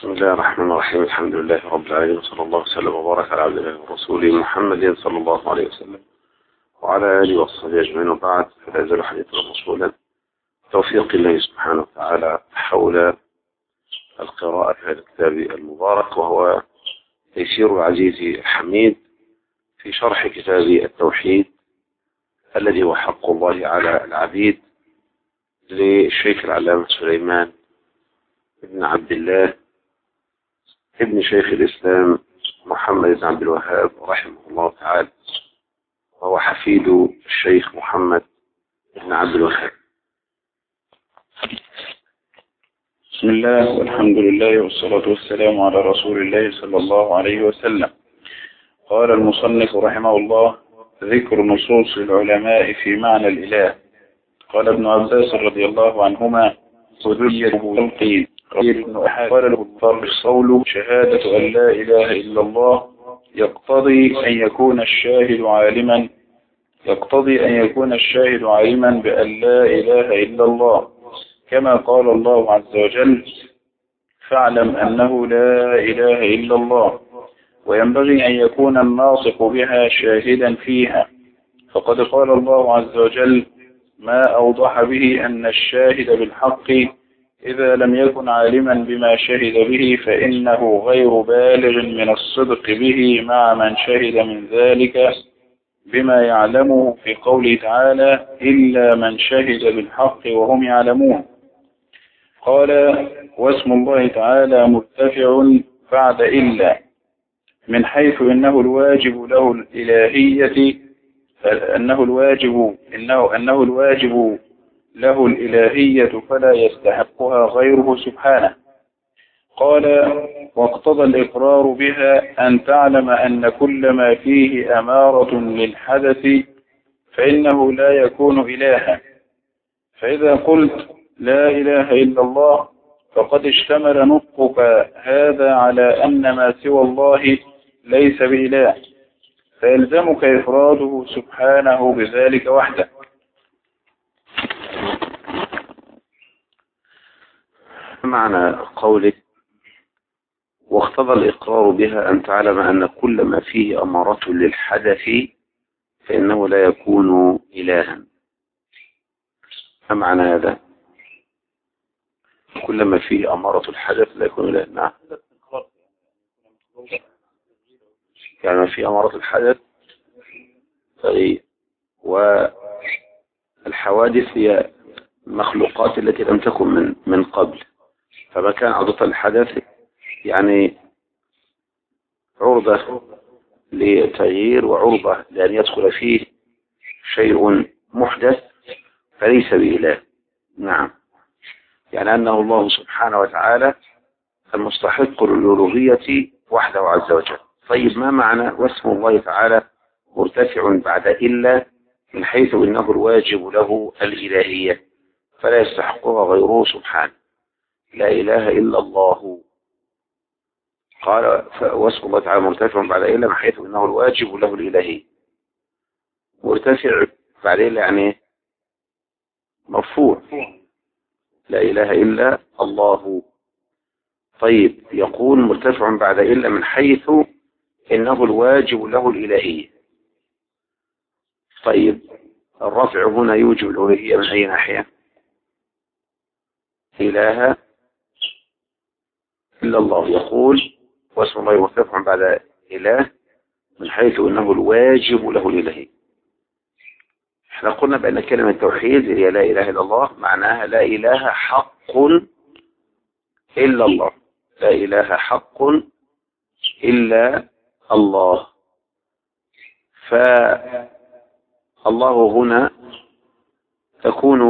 بسم الله الرحمن الرحيم الحمد لله رب العالمين وصلى الله وسلم وبارك على عبد الله ورسوله محمد صلى الله عليه وسلم وعلى آله وصحبه أجمعين وبعد فلا يزال حديثنا موصولا توفيق الله سبحانه وتعالى حول القراءة في هذا الكتاب المبارك وهو تيسير العزيز الحميد في شرح كتاب التوحيد الذي هو حق الله على العبيد للشيخ العلامة سليمان بن عبد الله ابن شيخ الإسلام محمد بن عبد الوهاب رحمه الله تعالى وهو حفيد الشيخ محمد بن عبد الوهاب بسم الله والحمد لله والصلاة والسلام على رسول الله صلى الله عليه وسلم قال المصنف رحمه الله ذكر نصوص العلماء في معنى الإله قال ابن عباس رضي الله عنهما وذرية تلقين ابن أحد قال له الفرق الصول شهادة أن لا إله إلا الله يقتضي أن يكون الشاهد عالما يقتضي أن يكون الشاهد عالما بأن لا إله إلا الله كما قال الله عز وجل فاعلم أنه لا إله إلا الله وينبغي أن يكون الناطق بها شاهدا فيها فقد قال الله عز وجل ما أوضح به أن الشاهد بالحق إذا لم يكن عالما بما شهد به فإنه غير بالغ من الصدق به مع من شهد من ذلك بما يعلمه في قوله تعالى إلا من شهد بالحق وهم يعلمون قال واسم الله تعالى مرتفع بعد إلا من حيث إنه الواجب له الإلهية أنه الواجب إنه أنه الواجب له الإلهية فلا يستحقها غيره سبحانه قال واقتضى الإقرار بها أن تعلم أن كل ما فيه أمارة للحدث فإنه لا يكون إلها فإذا قلت لا إله إلا الله فقد اشتمل نطقك هذا على أن ما سوى الله ليس بإله فيلزمك إفراده سبحانه بذلك وحده معنى قوله واقتضى الإقرار بها أن تعلم أن كل ما فيه أمارة للحدث فإنه لا يكون إلها ما معنى هذا كل ما فيه أمارة الحدث لا يكون إلها نعم يعني ما فيه أمارة الحدث طيب والحوادث هي المخلوقات التي لم تكن من من قبل فما كان عرضة الحدث يعني عرضة لتغيير وعرضة لأن يدخل فيه شيء محدث فليس بإله نعم يعني أنه الله سبحانه وتعالى المستحق للألوهية وحده عز وجل طيب ما معنى واسم الله تعالى مرتفع بعد إلا من حيث إنه الواجب له الإلهية فلا يستحقها غيره سبحانه لا إله إلا الله قال واسم الله تعالى مرتفع بعد إلا من حيث إنه الواجب له الإلهي مرتفع بعد إلا يعني مرفوع لا إله إلا الله طيب يقول مرتفع بعد إلا من حيث إنه الواجب له الإلهية طيب الرفع هنا يوجب الألوهية من أي ناحية إله إلا الله يقول واسم الله مرتفع بعد إله من حيث إنه الواجب له الإلهي احنا قلنا بأن كلمة التوحيد هي لا إله إلا الله معناها لا إله حق إلا الله لا إله حق إلا الله فالله هنا تكون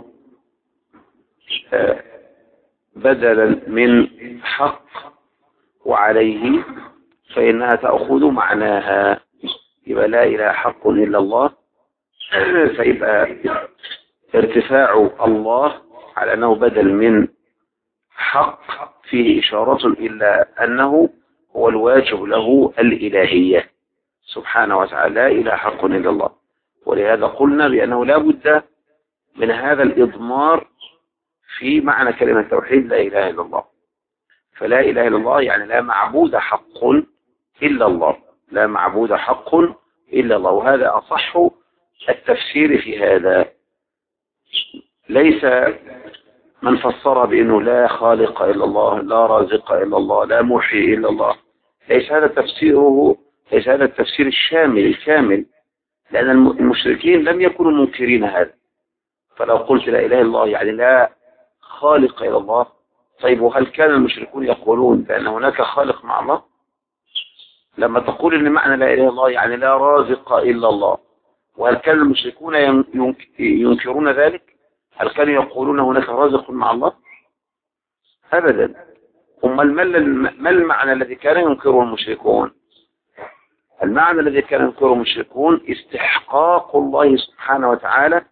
بدلا من حق وعليه فإنها تأخذ معناها يبقى لا إله حق إلا الله فيبقى ارتفاع الله على أنه بدل من حق فيه إشارة إلا أنه هو الواجب له الإلهية سبحانه وتعالى لا إله حق إلا الله ولهذا قلنا بأنه لا بد من هذا الإضمار في معنى كلمة التوحيد لا إله إلا الله فلا إله إلا الله يعني لا معبود حق إلا الله لا معبود حق إلا الله وهذا أصح التفسير في هذا ليس من فسر بأنه لا خالق إلا الله لا رازق إلا الله لا محيي إلا الله ليس هذا تفسيره ليس هذا التفسير الشامل الكامل لأن المشركين لم يكونوا منكرين هذا فلو قلت لا إله إلا الله يعني لا خالق إلا الله طيب وهل كان المشركون يقولون بأن هناك خالق مع الله لما تقول ان معنى لا اله الا الله يعني لا رازق الا الله وهل كان المشركون ينكرون ذلك هل كانوا يقولون هناك رازق مع الله ابدا ثم ما المعنى الذي كان ينكره المشركون المعنى الذي كان ينكره المشركون استحقاق الله سبحانه وتعالى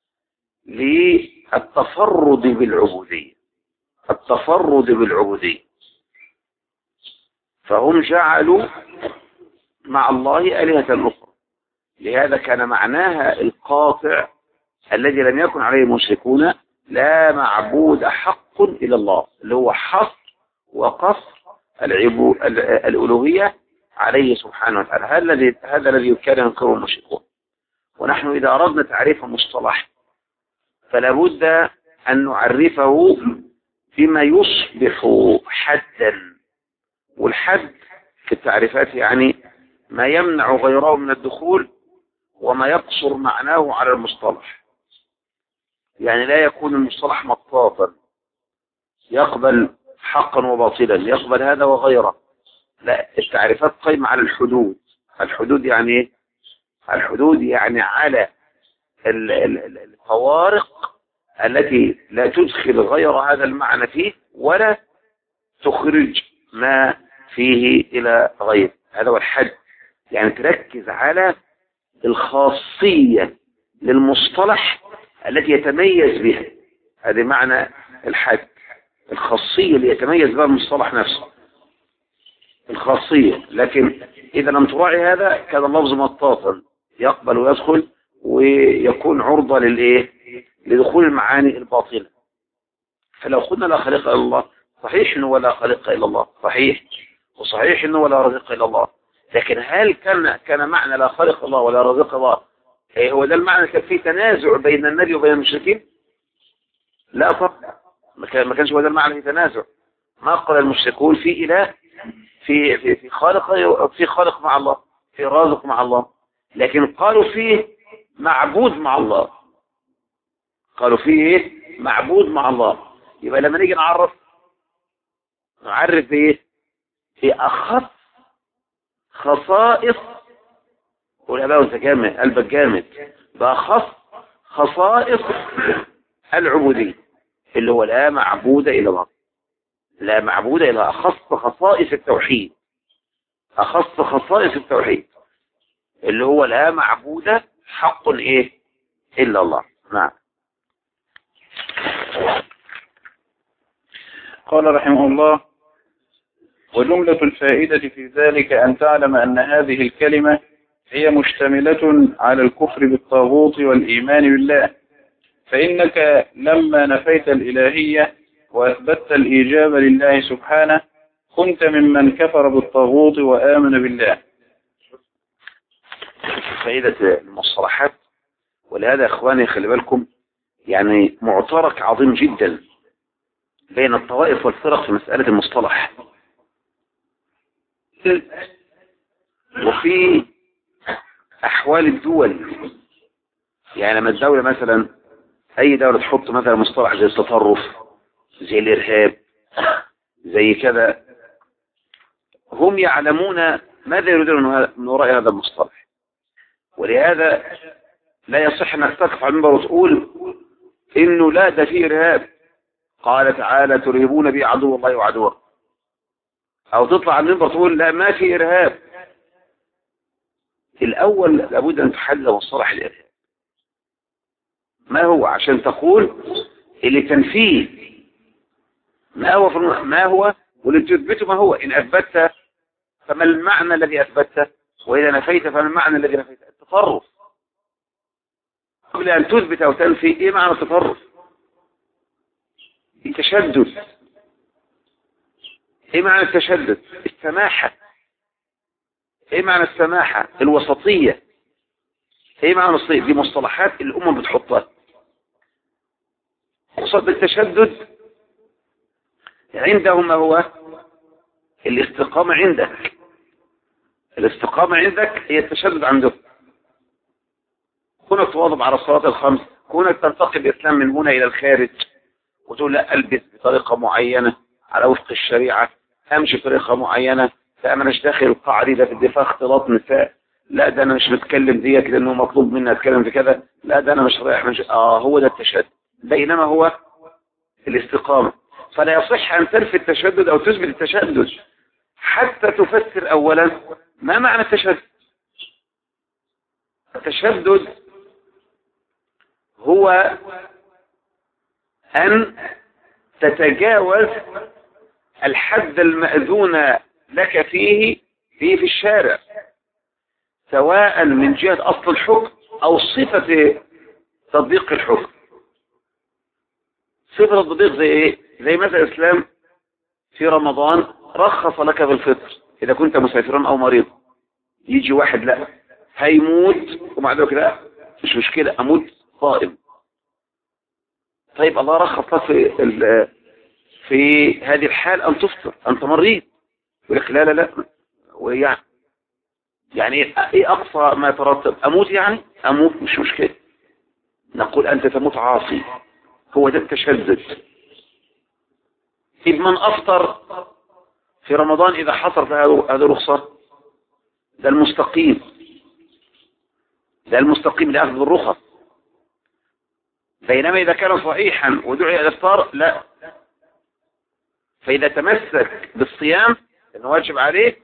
للتفرد بالعبودية التفرد بالعبودية فهم جعلوا مع الله آلهة أخرى لهذا كان معناها القاطع الذي لم يكن عليه المشركون لا معبود حق إلى الله اللي هو حصر وقصر العبو الألوهية عليه سبحانه وتعالى هذا الذي هذا الذي كان ينكره المشركون ونحن إذا أردنا تعريف المصطلح فلا بد أن نعرفه بما يصبح حدا والحد في التعريفات يعني ما يمنع غيره من الدخول وما يقصر معناه على المصطلح يعني لا يكون المصطلح مطاطا يقبل حقا وباطلا يقبل هذا وغيره لا التعريفات قائمة على الحدود الحدود يعني ايه الحدود يعني على الفوارق التي لا تدخل غير هذا المعنى فيه ولا تخرج ما فيه إلى غير هذا هو الحد يعني تركز على الخاصية للمصطلح التي يتميز بها هذا معنى الحد الخاصية اللي يتميز بها المصطلح نفسه الخاصية لكن إذا لم تراعي هذا كان اللفظ مطاطا يقبل ويدخل ويكون عرضة للإيه لدخول المعاني الباطلة فلو قلنا لا خالق إلا الله صحيح أنه لا خالق إلا الله صحيح وصحيح أنه لا رزق إلا الله لكن هل كان كان معنى لا خالق الله ولا رزق الله إيه هو ده المعنى كان فيه تنازع بين النبي وبين المشركين لا طبعا ما كانش هو ده المعنى في تنازع ما قال المشركون في إله في في في خالق في خالق مع الله في رازق مع الله لكن قالوا فيه معبود مع الله قالوا فيه ايه معبود مع الله يبقى لما نيجي نعرف نعرف بايه في اخص خصائص قول بقى وانت جامد قلبك جامد باخص خصائص العبوديه اللي هو لا معبود الا الله لا معبود الا اخص خصائص التوحيد اخص خصائص التوحيد اللي هو لا معبود حق ايه الا الله نعم قال رحمه الله وجملة الفائدة في ذلك أن تعلم أن هذه الكلمة هي مشتملة على الكفر بالطاغوت والإيمان بالله فإنك لما نفيت الإلهية وأثبتت الإيجاب لله سبحانه كنت ممن كفر بالطاغوت وآمن بالله فائدة المصطلحات ولهذا يا إخواني خلي بالكم يعني معترك عظيم جدا بين الطوائف والفرق في مسألة المصطلح وفي أحوال الدول يعني لما الدولة مثلا أي دولة تحط مثلا مصطلح زي التطرف زي الإرهاب زي كذا هم يعلمون ماذا يريدون من وراء هذا المصطلح ولهذا لا يصح أنك تقف على المنبر وتقول إنه لا ده فيه إرهاب قال تعالى ترهبون بي عدو الله وعدوه أو تطلع على المنبر تقول لا ما في إرهاب الأول لابد أن تحدد مصطلح الإرهاب ما هو عشان تقول اللي تنفيه ما هو في ما هو واللي تثبته ما هو إن أثبتت فما المعنى الذي أثبته وإذا نفيت فما المعنى الذي نفيته التطرف قبل أن تثبت أو تنفي إيه معنى التطرف التشدد ايه معنى التشدد السماحة ايه معنى السماحة الوسطية ايه معنى الوسطية دي مصطلحات الامم بتحطها قصد التشدد عندهم ما هو الاستقامة عندك الاستقامة عندك هي التشدد عندهم كونك تواظب على الصلاة الخمس كونك تنتقل الإسلام من هنا إلى الخارج وتقول لا ألبس بطريقة معينة على وفق الشريعة أمشي بطريقة معينة فأنا مش داخل القاعة دي ده في الدفاع اختلاط نساء لا ده أنا مش بتكلم ديت لأنه مطلوب مني أتكلم في كذا لا ده أنا مش رايح مش آه هو ده التشدد بينما هو الاستقامة فلا يصح أن تنفي التشدد أو تثبت التشدد حتى تفسر أولا ما معنى التشدد التشدد هو أن تتجاوز الحد المأذون لك فيه فيه في الشارع سواء من جهة أصل الحكم أو صفة تطبيق الحكم صفة التطبيق زي إيه؟ زي مثلا الإسلام في رمضان رخص لك في الفطر إذا كنت مسافرا أو مريض يجي واحد لا هيموت ومع ذلك لا مش مشكلة أموت صائم طيب الله رخص لك في في هذه الحال أن تفطر أنت مريض يقول لك لا لا لا ويعني يعني ايه اقصى ما يترتب اموت يعني اموت مش مشكلة نقول انت تموت عاصي هو ده التشدد إذ من افطر في رمضان اذا حصل هذه رخصة ده المستقيم ده المستقيم لأخذ الرخص بينما إذا كان صحيحا ودعي الافطار لا فإذا تمسك بالصيام انه واجب عليه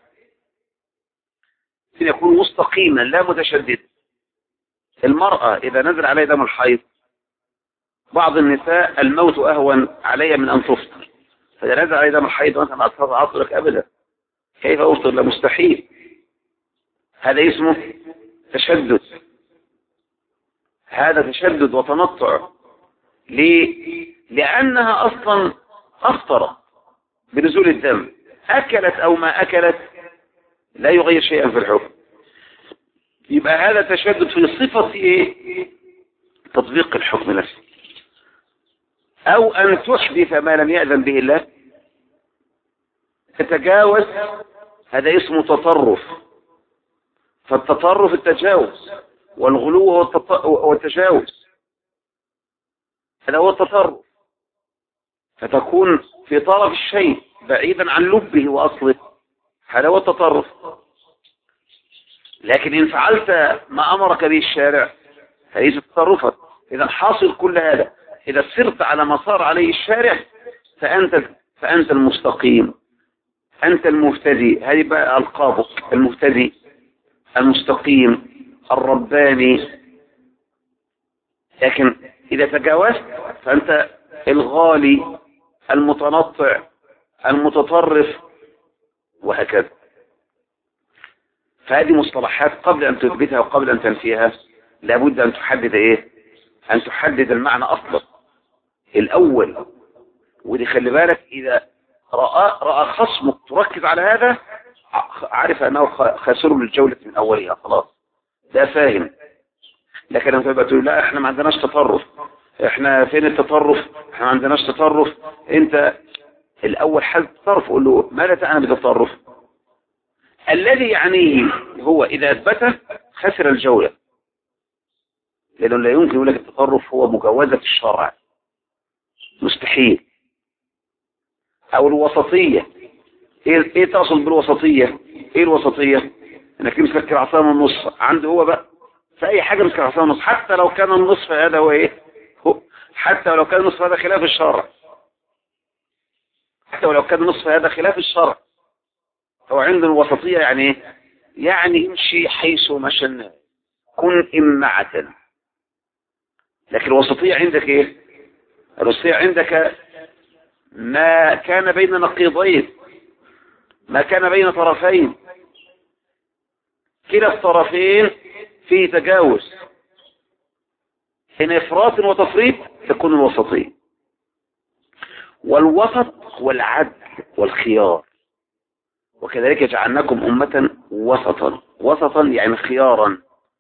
يكون مستقيما لا متشددا المرأة إذا نزل عليها دم الحيض بعض النساء الموت أهون علي من أن تفطر فإذا نزل عليها دم الحيض وأنت ما أصفر عصرك أبدا كيف أفطر لا مستحيل هذا اسمه تشدد هذا تشدد وتنطع ليه؟ لأنها أصلا أفطرت بنزول الدم أكلت أو ما أكلت لا يغير شيئا في الحكم يبقى هذا تشدد في صفة إيه؟ تطبيق الحكم نفسه أو أن تحدث ما لم يأذن به الله تتجاوز هذا اسمه تطرف فالتطرف التجاوز والغلو هو التجاوز هذا هو التطرف فتكون في طرف الشيء بعيدا عن لبه وأصله هذا هو التطرف لكن إن فعلت ما أمرك به الشارع فليس تطرفا إذا حاصل كل هذا إذا سرت على ما صار عليه الشارع فأنت فأنت المستقيم أنت المهتدي هذه بقى ألقابك المهتدي المستقيم الرباني لكن إذا تجاوزت فأنت الغالي المتنطع المتطرف وهكذا فهذه مصطلحات قبل أن تثبتها وقبل أن تنفيها لابد أن تحدد إيه أن تحدد المعنى أصلا الأول ودي خلي بالك إذا رأى, رأى خصمك تركز على هذا عارف أنه خاسر للجولة من أولها خلاص ده فاهم لكن لما تبقى تقول لا احنا ما عندناش تطرف احنا فين التطرف احنا ما عندناش تطرف انت الاول حد تطرف قول له ماذا تعني بتطرف الذي يعنيه هو اذا اثبته خسر الجولة لانه لا يمكن يقول لك التطرف هو مجوزة في الشرع مستحيل او الوسطية ايه, إيه تقصد بالوسطية ايه الوسطية انك تمسك العصا من النص عنده هو بقى في اي حاجة مسك العصا من النص حتى لو كان النصف هذا هو ايه هو حتى لو كان النصف هذا خلاف الشرع حتى ولو كان النصف هذا خلاف الشرع هو عنده الوسطية يعني ايه يعني امشي حيث مشى الناس كن إمعة لكن الوسطية عندك ايه الوسطية عندك ما كان بين نقيضين ما كان بين طرفين كلا الطرفين فيه تجاوز إن إفراط وتفريط تكون الوسطية والوسط هو العدل والخيار وكذلك جعلناكم أمة وسطا وسطا يعني خيارا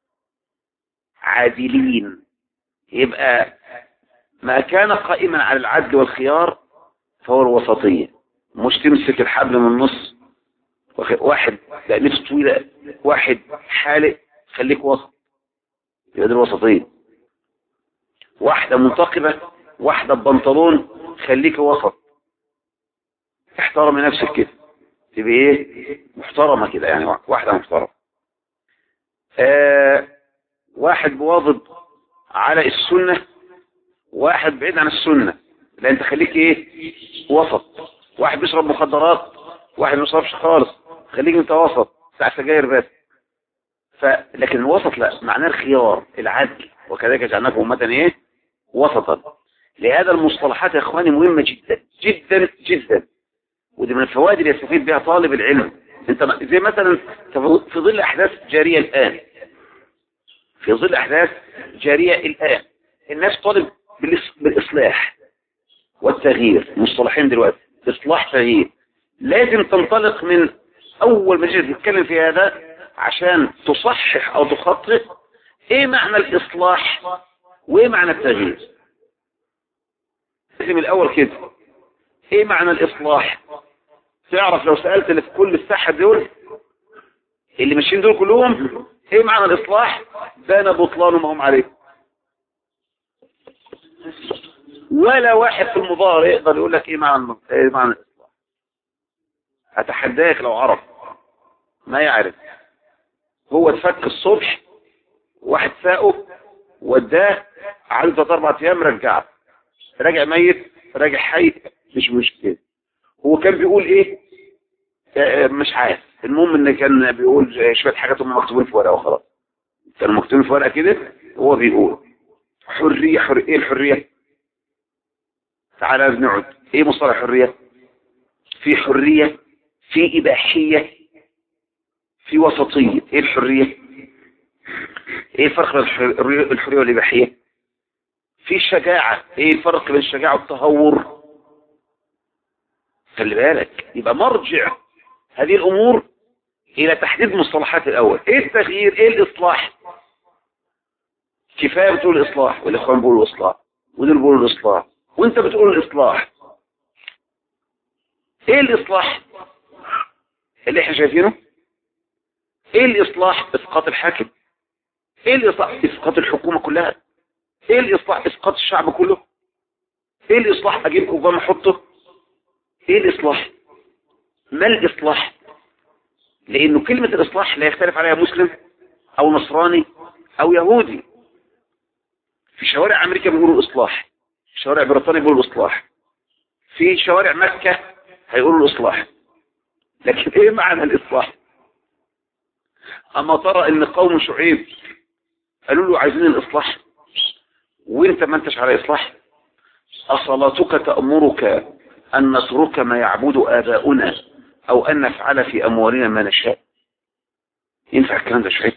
عادلين يبقى ما كان قائما على العدل والخيار فهو الوسطية مش تمسك الحبل من النص واحد نفس طويلة واحد حالق خليك وسط يبقى دي الوسطية واحدة منتقبة واحدة ببنطلون خليك وسط احترم نفسك كده تبقى ايه محترمة كده يعني واحدة محترمة آه واحد بواظب على السنة واحد بعيد عن السنة لا انت خليك ايه وسط واحد بيشرب مخدرات واحد ما بيشربش خالص خليك انت وسط ساعة سجاير بس ف لكن الوسط لا معناه الخيار العدل وكذلك جعلناكم أمة ايه وسطا لهذا المصطلحات يا اخواني مهمة جدا جدا جدا ودي من الفوائد اللي يستفيد بها طالب العلم انت زي مثلا في ظل احداث جارية الان في ظل احداث جارية الان الناس طالب بالاصلاح والتغيير مصطلحين دلوقتي اصلاح تغيير لازم تنطلق من اول ما تيجي تتكلم في هذا عشان تصحح او تخطئ ايه معنى الاصلاح وايه معنى التغيير لازم الاول كده ايه معنى الاصلاح تعرف لو سألت اللي في كل الساحة دول اللي ماشيين دول كلهم ايه معنى الاصلاح بان بطلان ما هم عليه ولا واحد في المضارع يقدر يقول لك ايه معنى ايه معنى الاصلاح اتحداك لو عرف ما يعرف هو اتفك الصبح واحد ساقه وداه عنده ثلاث اربع ايام رجعه راجع ميت راجع حي مش مشكله هو كان بيقول ايه آه مش عارف المهم ان كان بيقول شويه حاجات هم مكتوبين في ورقه وخلاص كانوا مكتوبين في ورقه كده هو بيقول حريه حر ايه الحريه تعالى نقعد ايه مصطلح حريه في حريه في اباحيه في وسطيه ايه الحريه ايه الفرق بين الحريه والاباحيه في شجاعه ايه الفرق بين الشجاعه والتهور خلي بالك يبقى مرجع هذه الامور الى تحديد مصطلحات الاول ايه التغيير ايه الاصلاح كفايه بتقول الاصلاح والاخوان بيقولوا الاصلاح ودول بيقولوا الاصلاح وانت بتقول الاصلاح ايه الاصلاح اللي احنا شايفينه ايه الاصلاح اسقاط الحاكم ايه الاصلاح اسقاط الحكومه كلها ايه الاصلاح اسقاط الشعب كله ايه الاصلاح اجيب اوباما احطه ايه الاصلاح ما الاصلاح لانه كلمة الاصلاح لا يختلف عليها مسلم او نصراني او يهودي في شوارع امريكا بيقولوا الاصلاح في شوارع بريطانيا بيقولوا الاصلاح في شوارع مكة هيقولوا الاصلاح لكن ايه معنى الاصلاح اما ترى ان قوم شعيب قالوا له عايزين الاصلاح وانت ما انتش على اصلاح اصلاتك تأمرك أن نترك ما يعبد آباؤنا أو أن نفعل في أموالنا ما نشاء ينفع الكلام ده شعيب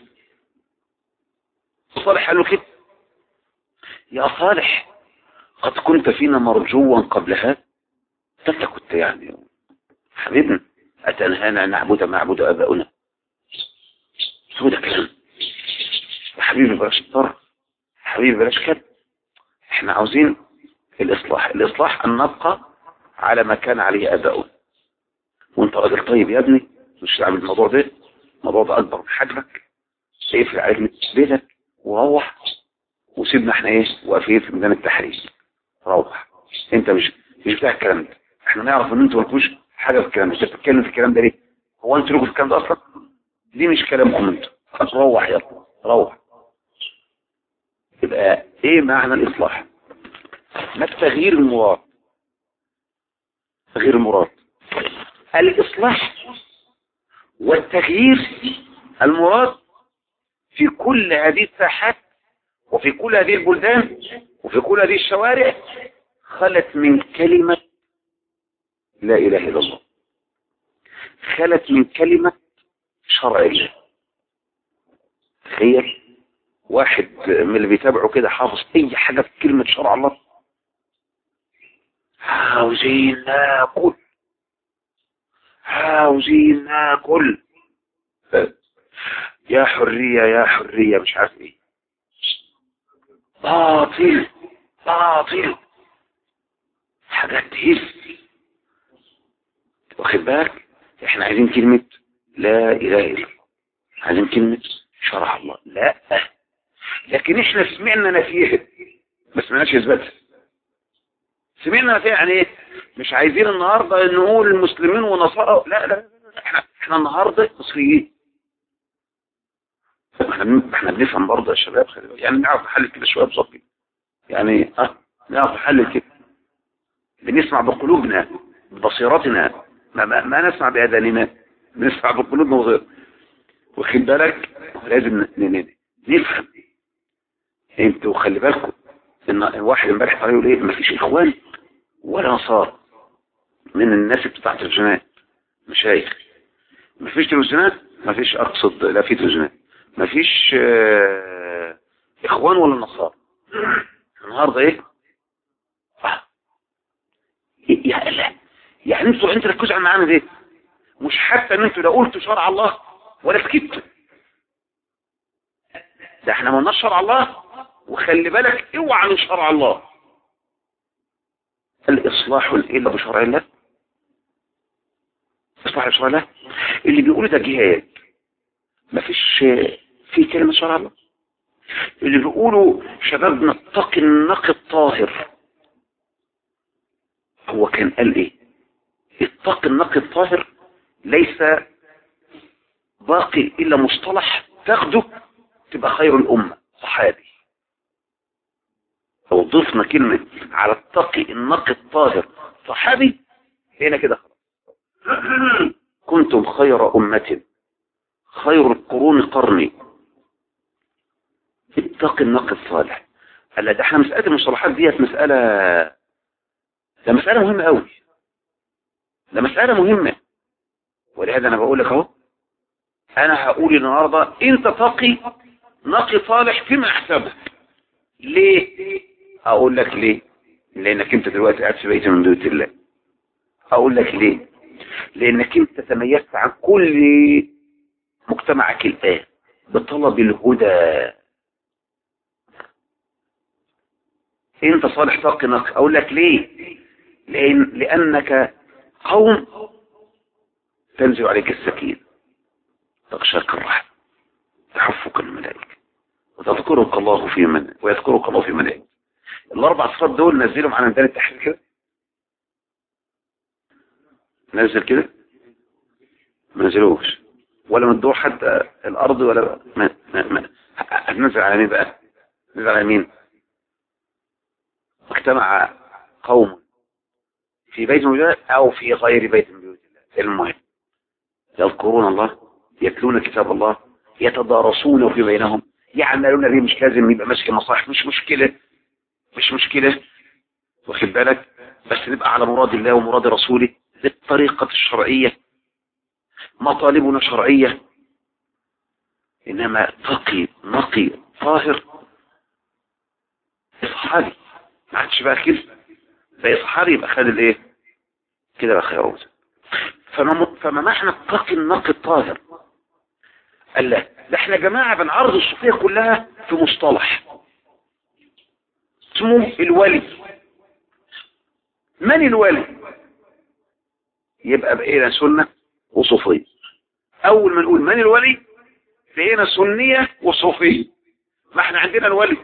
صالح قال له كده يا صالح قد كنت فينا مرجوا قبل هذا انت كنت يعني حبيبنا أتنهانا أن نعبد ما يعبد آباؤنا شو ده كلام يا حبيبي بلاش الطرف حبيبي بلاش كده احنا عاوزين الإصلاح الإصلاح أن نبقى على ما كان عليه أداؤه وانت راجل طيب يا ابني مش تعمل الموضوع ده الموضوع ده أكبر من حجمك اقفل عليك من بيتك وروح وسيبنا احنا ايه واقفين في ميدان التحرير روح انت مش مش بتاع الكلام ده احنا نعرف ان انتوا مالكوش حاجه في الكلام ده انت بتتكلم في الكلام ده ليه هو انتوا لكم في الكلام ده اصلا دي مش كلامكم انتوا روح يلا روح يبقى ايه معنى الاصلاح ما التغيير المراد تغيير المراد الإصلاح والتغيير المراد في كل هذه الساحات وفي كل هذه البلدان وفي كل هذه الشوارع خلت من كلمة لا إله إلا الله خلت من كلمة شرع الله تخيل واحد من اللي بيتابعه كده حافظ أي حاجة في كلمة شرع الله عاوزين ناكل عاوزين ناكل يا حرية يا حرية مش عارف ايه باطل باطل حاجات تهز واخد بالك احنا عايزين كلمة لا اله الا الله عايزين كلمة شرع الله لا لكن احنا سمعنا نفيها ما سمعناش اثباتها سمعنا نفيها يعني ايه مش عايزين النهاردة نقول المسلمين ونصارى لا لا, لا. احنا احنا النهاردة مصريين احنا احنا بنفهم برضه يا شباب خلي بالك يعني نعرف نحلل كده شويه بصوت يعني اه نعرف نحلل كده بنسمع بقلوبنا ببصيرتنا ما, ما, ما نسمع بأذاننا بنسمع بقلوبنا وغير واخد بالك لازم نفهم انتوا خلي بالكم ان واحد امبارح طلع يقول ايه مفيش اخوان ولا نصارى من الناس بتاعت التلفزيونات مشايخ مفيش تلفزيونات مفيش اقصد لا في تلفزيونات مفيش اه اخوان ولا نصارى النهارده ايه آه. يا لا يعني انتوا انتوا ركزوا معانا ليه مش حتى ان انتوا لا قلتوا شرع الله ولا سكتوا ده احنا ما قلناش شرع الله وخلي بالك اوعى من شرع الله الاصلاح الا بشرع الله اصلاح بشرع الله اللي بيقولوا ده جهاد مفيش في كلمة شرع الله اللي بيقولوا شبابنا اتقي النقي الطاهر هو كان قال ايه اتقي النقي الطاهر ليس باقي الا مصطلح تاخده تبقى خير الامة صحابي لو ضفنا كلمة على التقي النقي الطاهر صحابي هنا كده خلاص كنتم خير أمة خير القرون قرني اتقي النقي الصالح قال ده احنا مسألة المصطلحات ديت مسألة ده مسألة مهمة قوي ده مسألة مهمة ولهذا انا بقول لك اهو انا هقول النهاردة انت تقي نقي صالح فيما احسبك ليه اقول لك ليه لانك انت دلوقتي قاعد في بيت من بيوت الله اقول لك ليه لانك انت تميزت عن كل مجتمعك الان بطلب الهدى انت صالح تقي نقي اقول لك ليه لأن لانك قوم تنزل عليك السكين تغشاك الرحمة تحفك الملائكة وتذكرك الله في من ويذكرك الله في ملائكة الاربع صفات دول نزلهم على ميدان التحرير كده نزل كده ما نزلوش ولا مدوه حتى الارض ولا ما ما ما هتنزل على مين بقى نزل على مين اجتمع قوم في بيت من البيوت او في غير بيت من بيوت الله المهم يذكرون الله يتلون كتاب الله يتدارسونه في بينهم يعملون به مش لازم يبقى ماسك المصاحف مش مشكلة مش مشكلة واخد بالك بس نبقى على مراد الله ومراد رسوله بالطريقة الشرعية مطالبنا شرعية إنما تقي نقي طاهر صحابي ما عادش بقى كده بقى صحابي يبقى خد الايه كده بقى خير فما, فما معنى التقي النقي الطاهر قال لا ده احنا جماعة بنعرض الصوفية كلها في مصطلح اسمه الولي من الولي يبقى بقينا سنة وصوفية اول ما نقول من الولي بقينا سنية وصوفية ما احنا عندنا الولي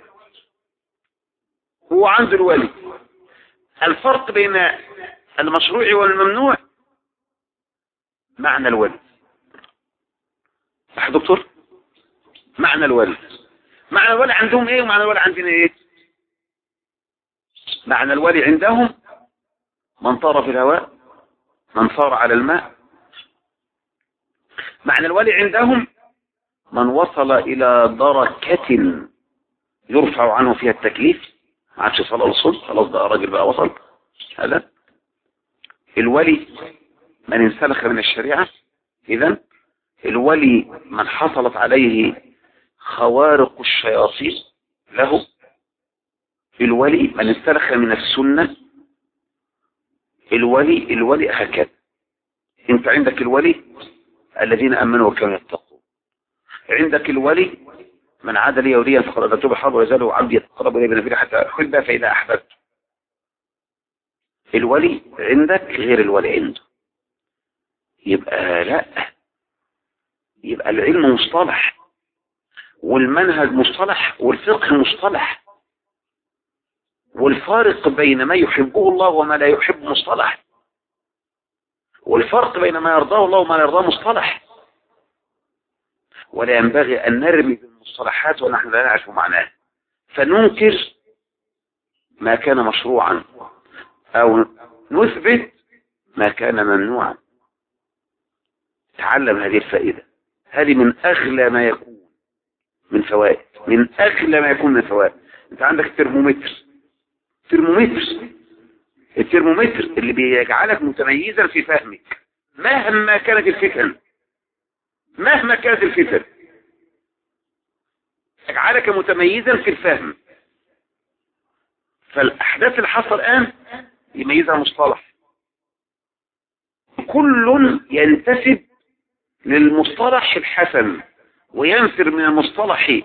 هو عنده الولي الفرق بين المشروع والممنوع معنى الولي صح دكتور معنى الولي معنى الولي عندهم ايه ومعنى الولي عندنا ايه معنى الولي عندهم من طار في الهواء من صار على الماء معنى الولي عندهم من وصل إلى دركة يرفع عنه فيها التكليف ما عادش صلى الصل خلاص بقى راجل بقى وصل هذا الولي من انسلخ من الشريعة إذا الولي من حصلت عليه خوارق الشياطين له الولي من انسلخ من السنة الولي الولي هكذا انت عندك الولي الذين امنوا وكانوا يتقون عندك الولي من عاد لي وليا فقد اذنته بالحرب ولا يزال عبدي يتقرب الي بنبيل حتى احبه فاذا احببت الولي عندك غير الولي عنده يبقى لا يبقى العلم مصطلح والمنهج مصطلح والفقه مصطلح والفارق بين ما يحبه الله وما لا يحب مصطلح والفرق بين ما يرضاه الله وما لا يرضاه مصطلح ولا ينبغي أن نرمي بالمصطلحات ونحن لا نعرف معناه فننكر ما كان مشروعا أو نثبت ما كان ممنوعا تعلم هذه الفائدة هذه من أغلى ما يكون من فوائد من أغلى ما يكون من فوائد أنت عندك ترمومتر ترمومتر الترمومتر اللي بيجعلك متميزا في فهمك مهما كانت الفتن مهما كانت الفتن يجعلك متميزا في الفهم فالأحداث اللي حصل الآن يميزها مصطلح كل ينتسب للمصطلح الحسن وينفر من المصطلح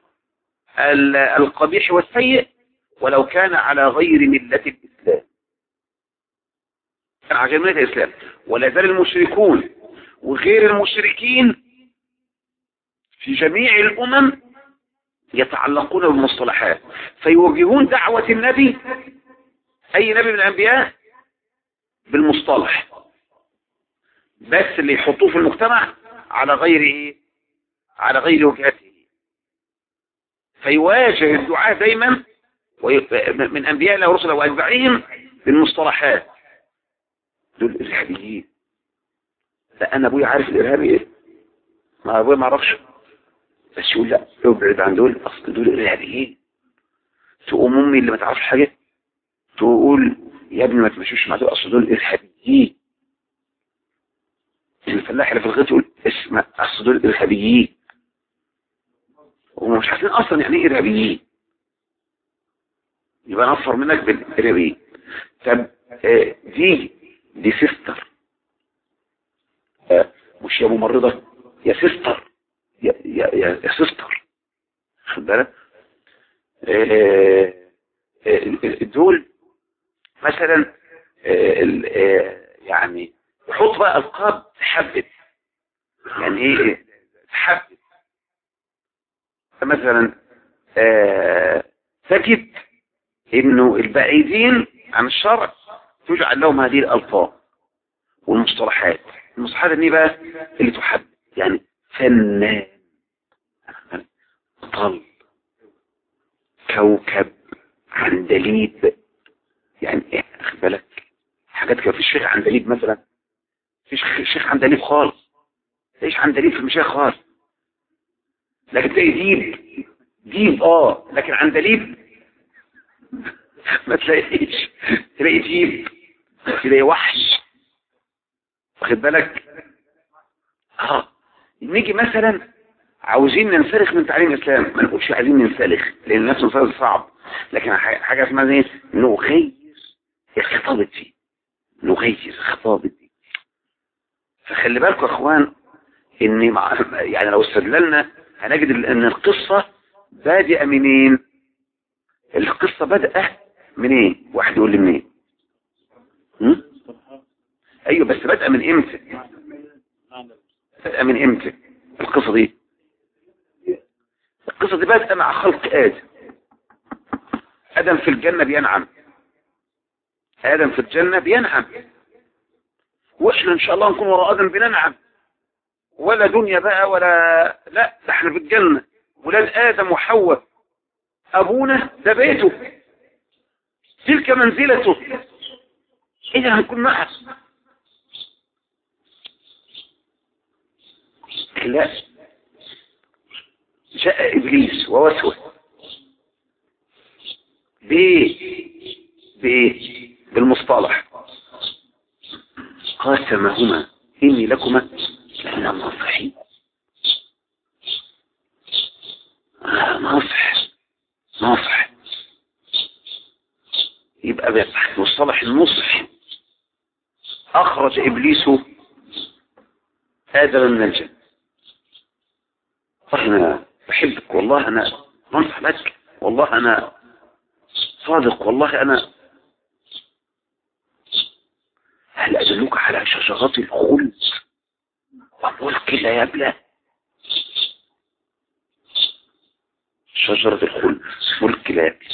القبيح والسيء ولو كان على غير ملة الإسلام كان على غير ملة الإسلام ولا زال المشركون وغير المشركين في جميع الأمم يتعلقون بالمصطلحات فيوجهون دعوة النبي أي نبي من الأنبياء بالمصطلح بس اللي يحطوه في المجتمع على غير ايه على غير وجهته فيواجه الدعاة دايما من انبياء الله ورسله واتباعهم بالمصطلحات دول ارهابيين لا انا ابويا عارف الارهابي ايه ما ابويا ما اعرفش بس يقول لا ابعد عن دول اصل دول ارهابيين تقوم امي اللي ما تعرفش حاجه تقول يا ابني ما تمشيش مع دول اصل دول ارهابيين الفلاح اللي في الغيط يقول اسم اصل دول ارهابيين وهم مش عارفين اصلا يعني ايه ارهابيين يبقى نفر منك بالارهابيين طب آه دي دي سيستر آه مش يا ممرضه يا سيستر يا يا يا, يا سيستر خد بالك آه دول مثلا يعني يحط بقى القاب تحبب يعني ايه تحبب مثلا آه تجد انه البعيدين عن الشرع تجعل لهم هذه الالفاظ والمصطلحات المصطلحات دي بقى اللي تحب يعني فنان بطل كوكب عندليب يعني ايه خد بالك حاجات كده في الشيخ عندليب مثلا فيش شيخ عندليب خالص ليش عندليب في المشايخ خالص لكن تلاقي ديب ديب اه لكن عندليب ما تلاقيش تلاقي ديب تلاقي وحش واخد بالك اه نيجي مثلا عاوزين ننسلخ من تعليم الاسلام ما نقولش عايزين ننسلخ لان الناس منسلخ صعب لكن حاجه اسمها ايه نغير الخطاب الدين نغير الخطاب الدين فخلي بالكم يا اخوان ان مع يعني لو استدللنا هنجد ان القصة بادئة منين القصة بدأ منين واحد يقول لي منين هم؟ ايوه بس بدأ من امتى بدأ من امتى القصة دي القصة دي بدأ مع خلق آدم آدم في الجنة بينعم آدم في الجنة بينعم واحنا ان شاء الله نكون وراء آدم بننعم ولا دنيا بقى ولا لا ده احنا في الجنة ولاد آدم وحواء أبونا ده بيته تلك منزلته إذا هنكون معه لا جاء إبليس ووسوس بإيه بإيه بالمصطلح قاسمهما إني لكما لأن الناصحين آه ناصح ناصح يبقى مصطلح النصح أخرج إبليس آدم من الجنة والله أنا بحبك والله أنا بنصح لك والله أنا صادق والله أنا هل أدلوك على شجرات الخلد وملك لا يبلى شجرة الخلد ملك لا يبلى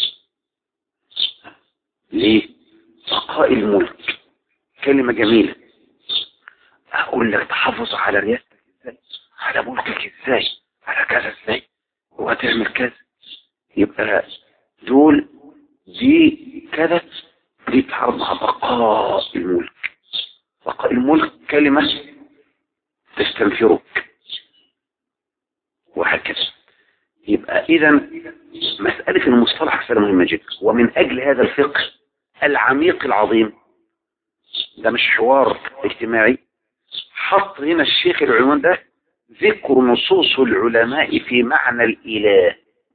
ليه بقاء الملك كلمة جميلة أقول لك تحافظ على رياستك ازاي على ملكك ازاي على كذا ازاي وهتعمل كذا يبقى دول دي كذا دي بتحارب مع بقاء الملك بقاء الملك كلمة تستنفرك وهكذا يبقى إذا مسألة المصطلح مسألة مهمة جدا ومن أجل هذا الفقه العميق العظيم ده مش حوار اجتماعي حط هنا الشيخ العنوان ده ذكر نصوص العلماء في معنى الإله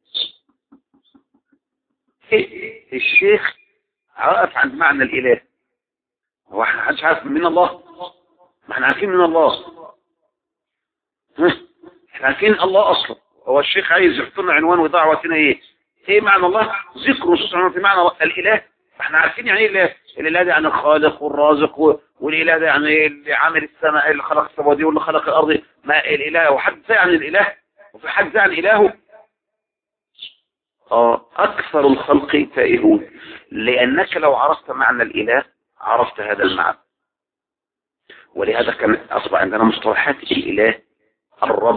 إيه الشيخ عرف عند معنى الإله هو احنا محدش عارف من الله ما احنا عارفين من الله ها؟ احنا عارفين الله اصلا هو الشيخ عايز يحط لنا عنوان ودعوتنا ايه ايه معنى الله ذكر نصوص العلماء في معنى الاله احنا عارفين يعني ايه الاله الاله ده يعني الخالق والرازق و... والاله ده يعني إيه اللي عامل السماء اللي خلق السماوات دي واللي خلق الارض ما الاله وحد زي عن الاله وفي حد زي عن الهه اه اكثر الخلق تائهون لانك لو عرفت معنى الاله عرفت هذا المعنى ولهذا كان اصبح عندنا مصطلحات الاله الرب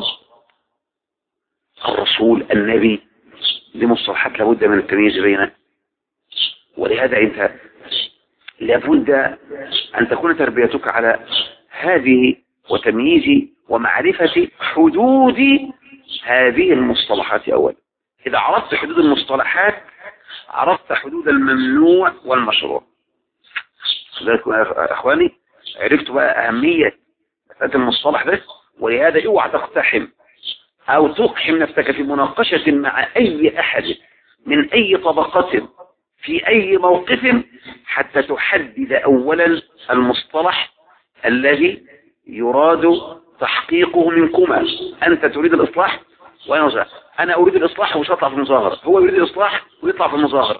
الرسول النبي دي مصطلحات لابد من التمييز بينها ولهذا انت لابد ان تكون تربيتك على هذه وتمييز ومعرفة حدود هذه المصطلحات اولا اذا عرفت حدود المصطلحات عرفت حدود الممنوع والمشروع لذلك يا اخواني عرفت بقى اهمية مسألة المصطلح ده ولهذا اوعى تقتحم او تقحم نفسك في مناقشة مع اي احد من اي طبقة في اي موقف حتى تحدد اولا المصطلح الذي يراد تحقيقه منكما انت تريد الاصلاح وانا أصلاح. انا اريد الاصلاح ومش هطلع في المظاهرة هو يريد الاصلاح ويطلع في المظاهرة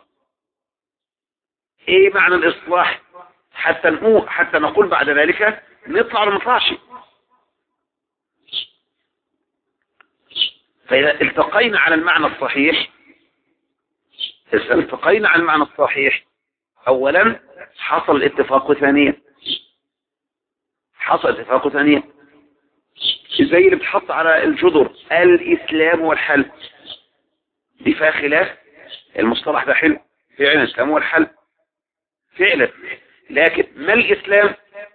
ايه معنى الاصلاح حتى نقول حتى نقول بعد ذلك نطلع ولا ما نطلعش فإذا التقينا على المعنى الصحيح إذا التقينا على المعنى الصحيح أولا حصل الاتفاق ثانيا حصل اتفاق ثانيا زي اللي بتحط على الجدر الإسلام والحل دي فيها خلاف المصطلح ده حلو فعلا الإسلام والحل فعلا لكن ما الإسلام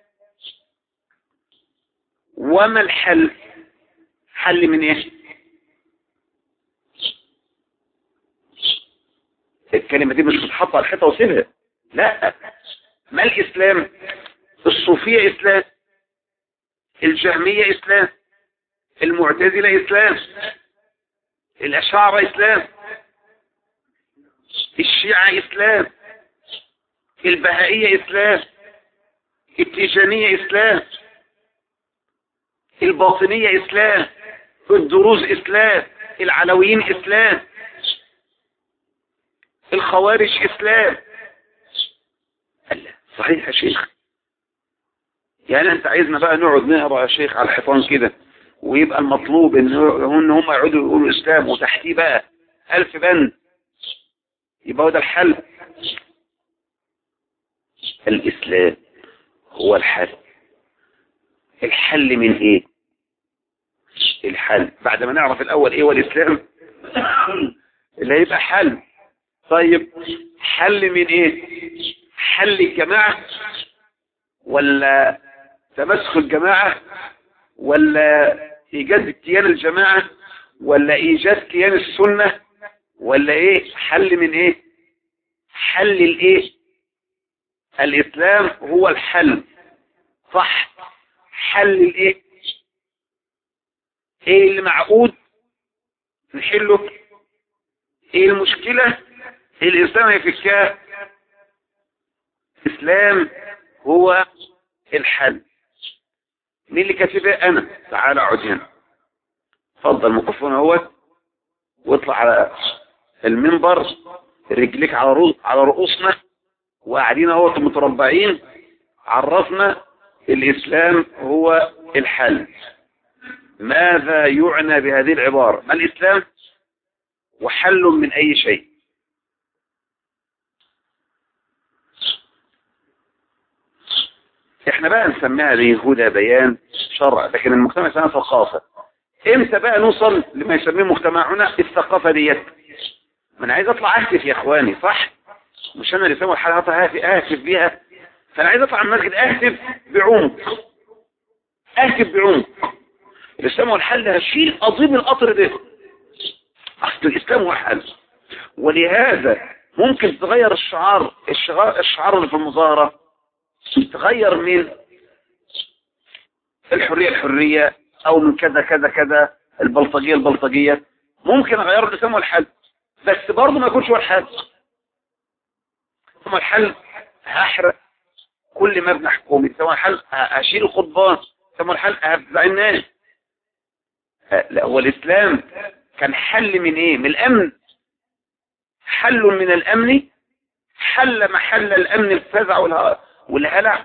وما الحل حل من ايه الكلمة دي مش بتحط على الحيطة وسيبها لا ما الإسلام الصوفية إسلام الجهمية إسلام المعتزلة إسلام الأشاعرة إسلام الشيعة إسلام البهائية إسلام التيجانية إسلام الباطنية إسلام الدروز إسلام العلويين إسلام الخوارج إسلام الله صحيح يا شيخ يعني أنت عايزنا بقى نقعد نقرأ يا شيخ على الحيطان كده ويبقى المطلوب إن هم يقعدوا يقولوا إسلام وتحتيه بقى ألف بند يبقى هو ده الحل الإسلام هو الحل الحل من إيه الحل بعد ما نعرف الأول إيه هو الإسلام اللي هيبقى حل طيب حل من إيه حل الجماعة ولا تمسك الجماعة ولا إيجاد كيان الجماعة ولا إيجاد كيان السنة ولا إيه حل من إيه حل الإيه الإسلام هو الحل صح حل الإيه إيه اللي معقود نحله إيه المشكلة الإسلام يفكها الإسلام هو الحل مين اللي كاتبها انا تعال اقعد هنا اتفضل الميكروفون اهوت واطلع على المنبر رجليك على رؤوس على رؤوسنا وقاعدين اهوت متربعين عرفنا الاسلام هو الحل ماذا يعنى بهذه العبارة ما الاسلام وحل من اي شيء احنا بقى نسميها دي هدى بيان شرع لكن المجتمع يسميها ثقافة امتى بقى نوصل لما يسميه مجتمعنا الثقافة ديت ما انا عايز اطلع اهتف يا اخواني صح مش انا اللي سوى الحاجة هطلع اهتف اهتف بيها فانا عايز اطلع من المسجد اهتف بعمق اهتف بعمق الاسلام هو الحل هشيل اضيب القطر ده اصل الاسلام هو الحل ولهذا ممكن تغير الشعار الشعار, الشعار اللي في المظاهرة تغير من الحرية الحرية او من كذا كذا كذا البلطجية البلطجية ممكن اغير الاسلام هو الحل بس برضه ما يكونش هو الحل ثم الحل هحرق كل مبنى حكومي سواء الحل هشيل القضبان ثم الحل هفزع الناس لا هو الاسلام كان حل من ايه من الامن حل من الامن حل محل الامن الفزع والهلع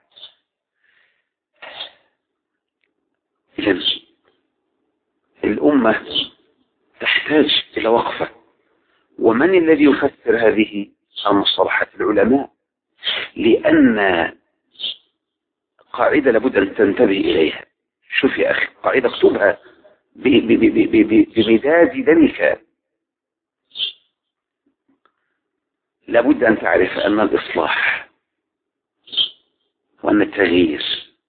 إذن الأمة تحتاج إلى وقفة ومن الذي يفسر هذه المصطلحات العلماء لأن قاعدة لابد أن تنتبه إليها شوف يا أخي قاعدة اكتبها بمداد دمك لابد أن تعرف أن الإصلاح وأن التغيير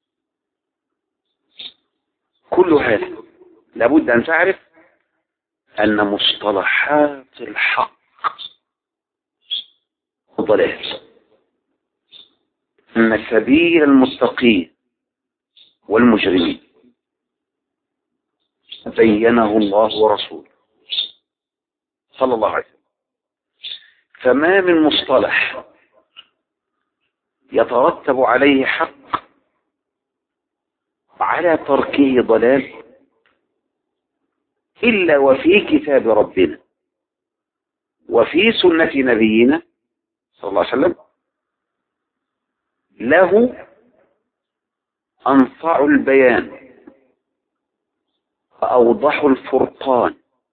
كل هذا لابد أن تعرف أن مصطلحات الحق ضلال أن سبيل المستقيم والمجرمين بينه الله ورسوله صلى الله عليه وسلم فما من مصطلح يترتب عليه حق على تركه ضلال إلا وفي كتاب ربنا وفي سنة نبينا صلى الله عليه وسلم له أنصع البيان وأوضح الفرقان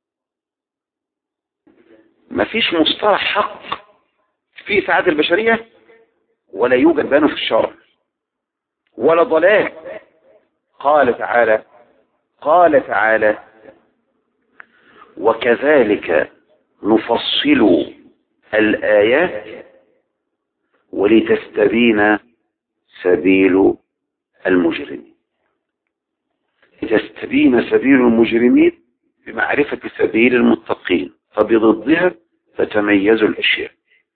مفيش مصطلح حق في سعادة البشرية ولا يوجد بيانه في الشرع ولا ضلال قال تعالى قال تعالى وكذلك نفصل الآيات ولتستبين سبيل المجرمين لتستبين سبيل المجرمين بمعرفة سبيل المتقين فبضدها تتميز الأشياء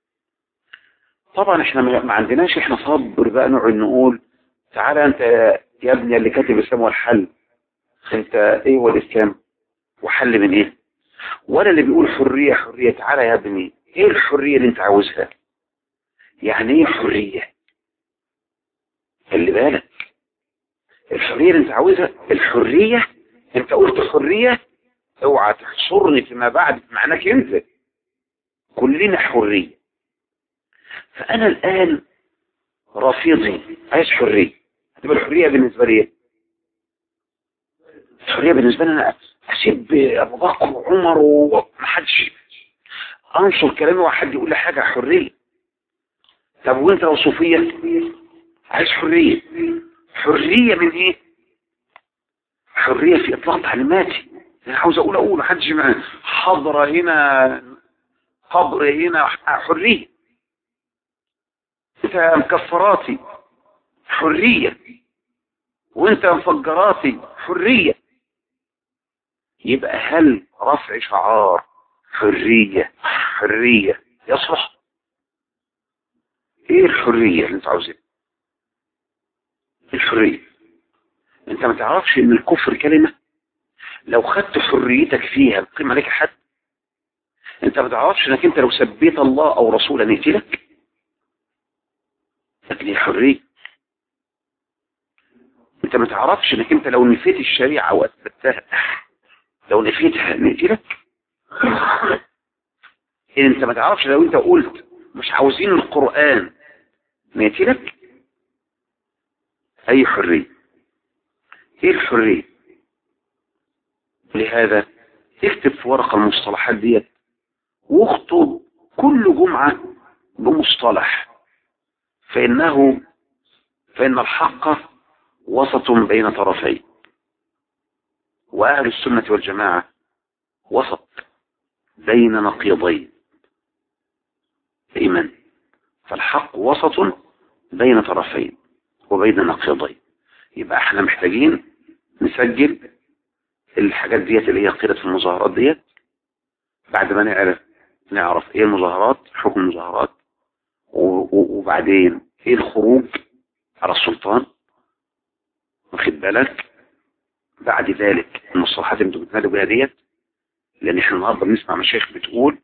طبعا احنا ما عندناش احنا صبر بقى نقعد نقول تعالى انت يا ابني اللي كاتب الاسلام والحل انت ايه هو الاسلام وحل من ايه ولا اللي بيقول حرية حرية تعالى يا ابني ايه الحرية اللي انت عاوزها يعني ايه حرية خلي بالك الحرية اللي انت عاوزها الحرية انت قلت حرية اوعى تحصرني فيما بعد معناك انت كلنا حرية فانا الان رفيضي عايز حرية هتبقى الحرية بالنسبة لي ايه الحرية بالنسبة لي انا اسيب ابو بكر وعمر ومحدش انشر كلامي وحد يقول لي حاجة حرية طب وانت لو صوفية عايز حرية حرية من ايه حرية في اطلاق تعليماتي انا عاوز اقول اقول محدش معايا حضرة هنا قبر هنا حرية انت مكفراتي حرية وانت مفجراتي حرية يبقى هل رفع شعار حرية حرية يصلح ايه الحرية اللي انت عاوزها الحرية انت ما تعرفش ان الكفر كلمة لو خدت حريتك فيها القيمة عليك حد انت ما تعرفش انك انت لو سبيت الله او رسولا نقتلك لكن الحرية انت ما تعرفش انك انت لو نفيت الشريعة واثبتها لو نفيتها نقتلك إن انت ما تعرفش لو انت قلت مش عاوزين القرآن نقتلك اي حرية ايه الحرية لهذا اكتب في ورقة المصطلحات ديت واخطب كل جمعة بمصطلح فإنه فإن الحق وسط بين طرفين وأهل السنة والجماعة وسط بين نقيضين دائما فالحق وسط بين طرفين وبين نقيضين يبقى احنا محتاجين نسجل الحاجات ديت اللي هي قيلت في المظاهرات ديت بعد ما نعرف نعرف ايه المظاهرات حكم المظاهرات وبعدين ايه الخروج على السلطان واخد بالك بعد ذلك المصطلحات اللي انتوا بتنادوا بيها ديت لان احنا النهارده بنسمع مشايخ بتقول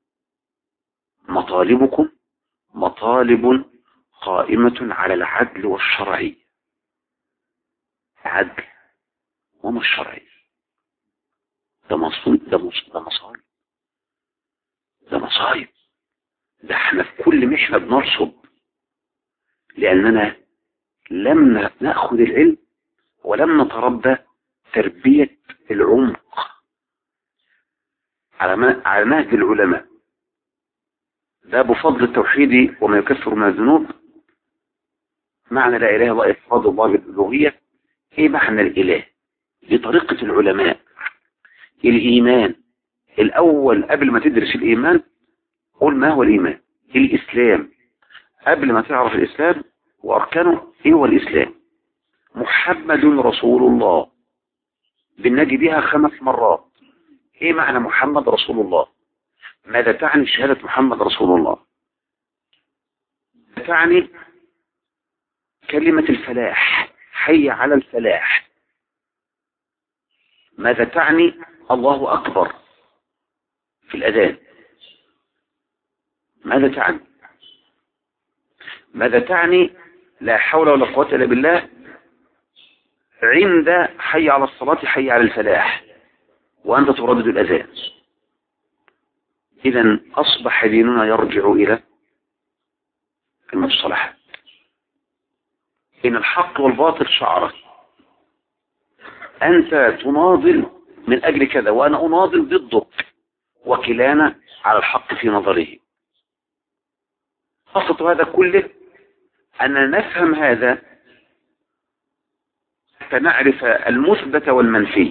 مطالبكم مطالب قائمة على العدل والشرعية عدل وما الشرعي ده مصيب ده مصيب ده مصايب ده مصايب ده احنا في كل محنة بنرصد لأننا لم نأخذ العلم ولم نتربى تربية العمق على على نهج العلماء ده بفضل التوحيد وما يكفر من الذنوب معنى لا إله إلا الله إفراد الله بالألوهية إيه معنى الإله بطريقة العلماء الإيمان الأول قبل ما تدرس الإيمان قول ما هو الإيمان الإسلام قبل ما تعرف الإسلام وأركانه إيه هو الإسلام محمد رسول الله بنجي بها خمس مرات إيه معنى محمد رسول الله ماذا تعني شهادة محمد رسول الله تعني كلمة الفلاح حي على الفلاح ماذا تعني الله أكبر في الأذان ماذا تعني ماذا تعني لا حول ولا قوة إلا بالله عند حي على الصلاة حي على الفلاح وأنت تردد الأذان إذا أصبح ديننا يرجع إلى المصطلحات إن الحق والباطل شعرة أنت تناضل من أجل كذا وأنا أناضل ضدك وكلانا على الحق في نظره خاصة هذا كله أن نفهم هذا حتى نعرف المثبت والمنفي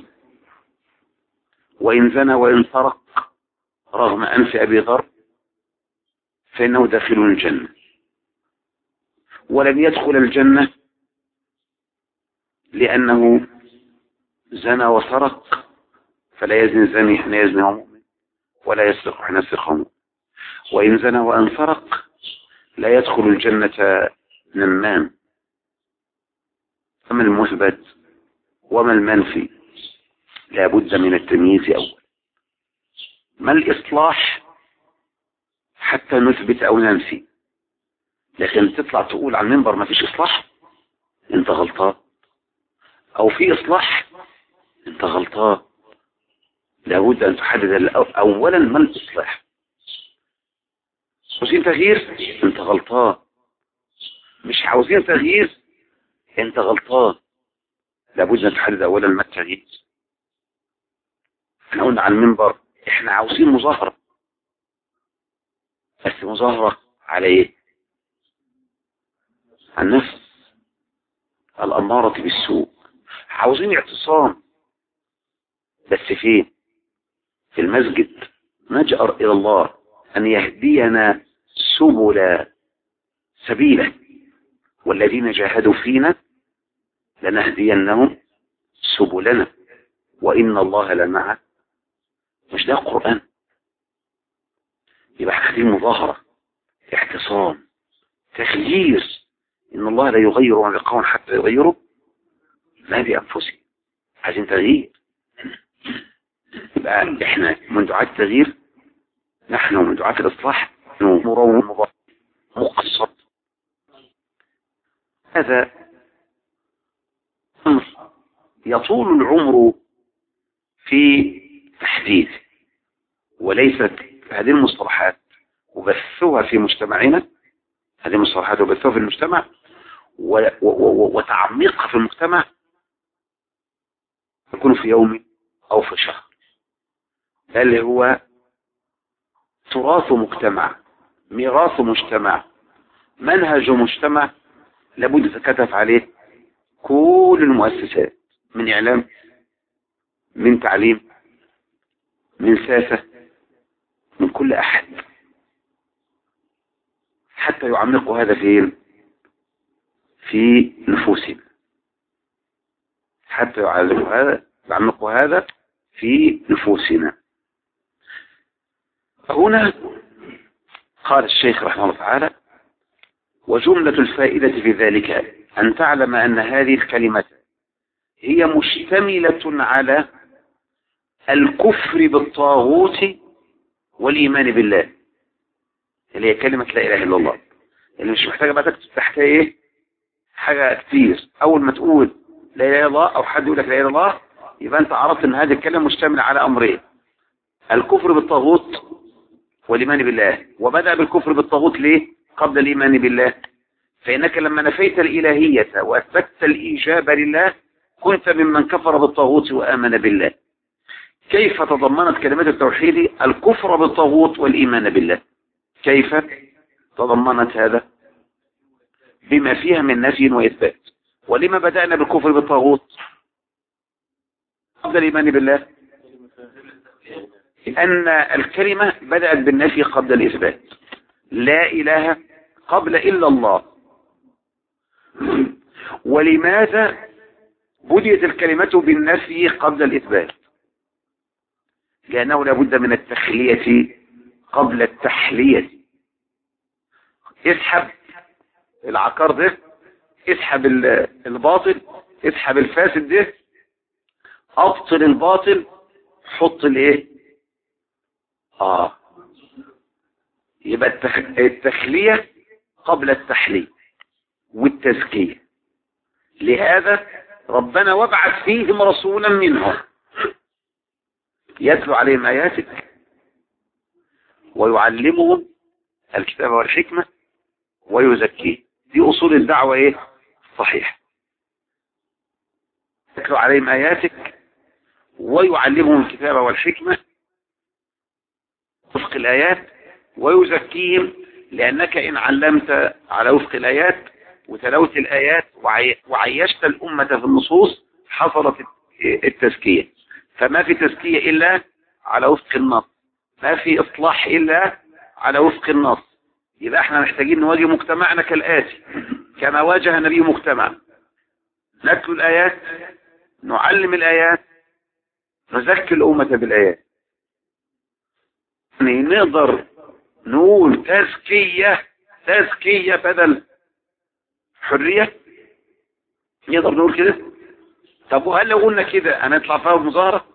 وإن زنى وإن سرق رغم أنف أبي ذر فإنه داخل الجنة ولن يدخل الجنة لأنه زنى وسرق فلا يزني زني حين يزني مؤمن ولا يسرق حين يسرق مؤمن وإن زنى وأن سرق لا يدخل الجنة نمام فما المثبت وما المنفي لا بد من التمييز أول ما الإصلاح حتى نثبت أو ننفي لكن تطلع تقول على المنبر ما فيش إصلاح انت غلطان أو في إصلاح انت غلطان لابد أن تحدد أولا ما الإصلاح عاوزين تغيير انت غلطان مش عاوزين تغيير انت غلطان لابد ان تحدد اولا ما التغيير احنا قلنا على المنبر احنا عاوزين مظاهرة بس مظاهرة على ايه النفس الأمارة بالسوء عاوزين اعتصام بس فين في المسجد نجأر إلى الله أن يهدينا سبل سبيله والذين جاهدوا فينا لنهدينهم سبلنا وإن الله لمع مش ده القرآن يبقى محتاجين مظاهرة اعتصام تغيير إن الله لا يغير ما بقوم حتى يغيروا ما بأنفسهم عايزين تغيير يبقى احنا من دعاة التغيير نحن من دعاة الإصلاح مروم مقصد هذا يطول العمر في تحديث وليست هذه المصطلحات وبثها في مجتمعنا هذه المصطلحات وبثها في المجتمع و- و- و- وتعميقها في المجتمع يكون في يوم أو في شهر بل هو تراث مجتمع ميراث مجتمع منهج مجتمع لابد تتكتف عليه كل المؤسسات من إعلام من تعليم من ساسة من كل أحد حتى يعمقوا هذا فين في نفوسنا حتى يعلموا هذا يعمقوا هذا في نفوسنا فهنا قال الشيخ رحمه الله تعالى وجملة الفائدة في ذلك أن تعلم أن هذه الكلمة هي مشتملة على الكفر بالطاغوت والإيمان بالله اللي هي كلمة لا إله إلا الله اللي مش محتاجة بقى تكتب تحتها إيه حاجة كتير أول ما تقول لا إله إلا الله أو حد يقول لك لا إله إلا الله يبقى أنت عرفت أن هذه الكلمة مشتملة على أمرين الكفر بالطاغوت والإيمان بالله وبدأ بالكفر بالطاغوت ليه قبل الإيمان بالله فإنك لما نفيت الإلهية وأثبتت الإيجاب لله كنت ممن كفر بالطاغوت وآمن بالله كيف تضمنت كلمة التوحيد الكفر بالطاغوت والإيمان بالله كيف تضمنت هذا بما فيها من نفي وإثبات ولما بدأنا بالكفر بالطاغوت قبل الإيمان بالله لأن الكلمة بدأت بالنفي قبل الإثبات لا إله قبل إلا الله ولماذا بديت الكلمة بالنفي قبل الإثبات لأنه لابد من التخلية قبل التحلية اسحب العقار ده اسحب ال- الباطل اسحب الفاسد ده ابطل الباطل حط الايه اه يبقى التخ- التخلية قبل التحلية والتزكية لهذا ربنا وابعث فيهم رسولا منهم يتلو عليهم آياتك ويعلمهم الكتاب والحكمة ويزكيه دي أصول الدعوة إيه صحيح يتلو عليهم آياتك ويعلمهم الكتاب والحكمة وفق الآيات ويزكيهم لأنك إن علمت على وفق الآيات وتلوت الآيات وعي- وعيشت الأمة في النصوص حصلت التزكية فما في تزكية إلا على وفق النص ما في إصلاح إلا على وفق النص يبقى احنا محتاجين نواجه مجتمعنا كالآتي كما واجه النبي مجتمع نتلو الآيات نعلم الآيات نزكي الأمة بالآيات يعني نقدر نقول تزكية تزكية بدل حرية نقدر نقول كده طب وهل لو قلنا كده هنطلع فيها مظاهرة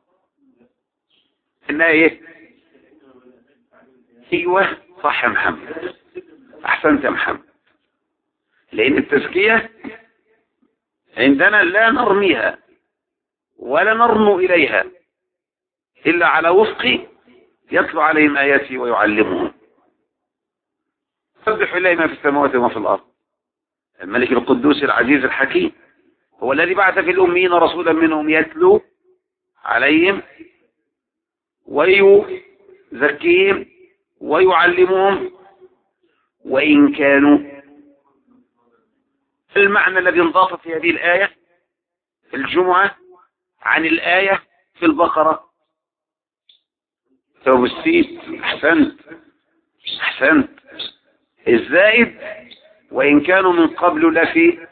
انها ايه ايوه صح يا محمد احسنت يا محمد لان التزكية عندنا لا نرميها ولا نرنو اليها الا على وفق يتلو عليهم اياته ويعلمهم سبح لله ما في السماوات وما في الارض الملك القدوس العزيز الحكيم هو الذي بعث في الأمين رسولا منهم يتلو عليهم ويزكيهم ويعلمهم وإن كانوا المعنى الذي انضاف في هذه الآية في الجمعة عن الآية في البقرة ثوب السيد أحسنت أحسنت الزائد وإن كانوا من قبل لفي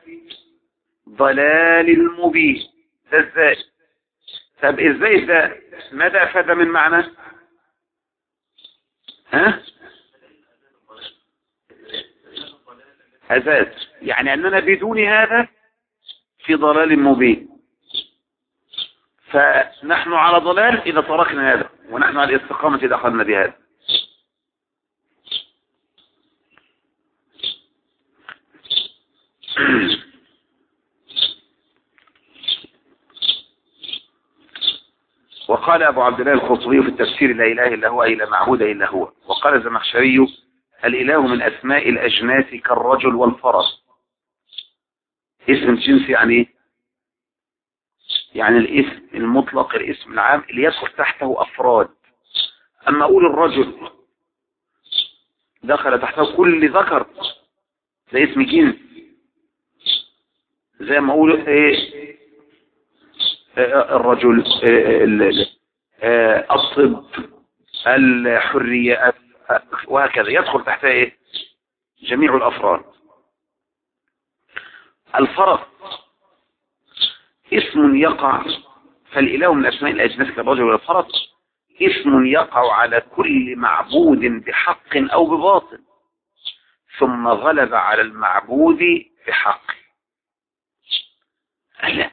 ضلال مبين ده ازاي طب ازاي ده ماذا افاد من معنى ها ازاد يعني اننا بدون هذا في ضلال مبين فنحن على ضلال اذا تركنا هذا ونحن على الاستقامة اذا اخذنا بهذا وقال أبو عبد الله الخطبي في التفسير لا إله إلا هو أي لا معبود إلا هو وقال الزمخشري الإله من أسماء الأجناس كالرجل والفرس اسم جنسي يعني إيه؟ يعني الاسم المطلق الاسم العام اللي يدخل تحته أفراد أما أقول الرجل دخل تحته كل ذكر ده اسم جنس زي ما أقول إيه آه، الرجل آه، ال- آه، الطب الحرية آه، وهكذا يدخل تحتها إيه جميع الأفراد الفرس اسم يقع فالإله من أسماء الأجناس كالرجل والفرس اسم يقع على كل معبود بحق أو بباطل ثم غلب على المعبود بحق لا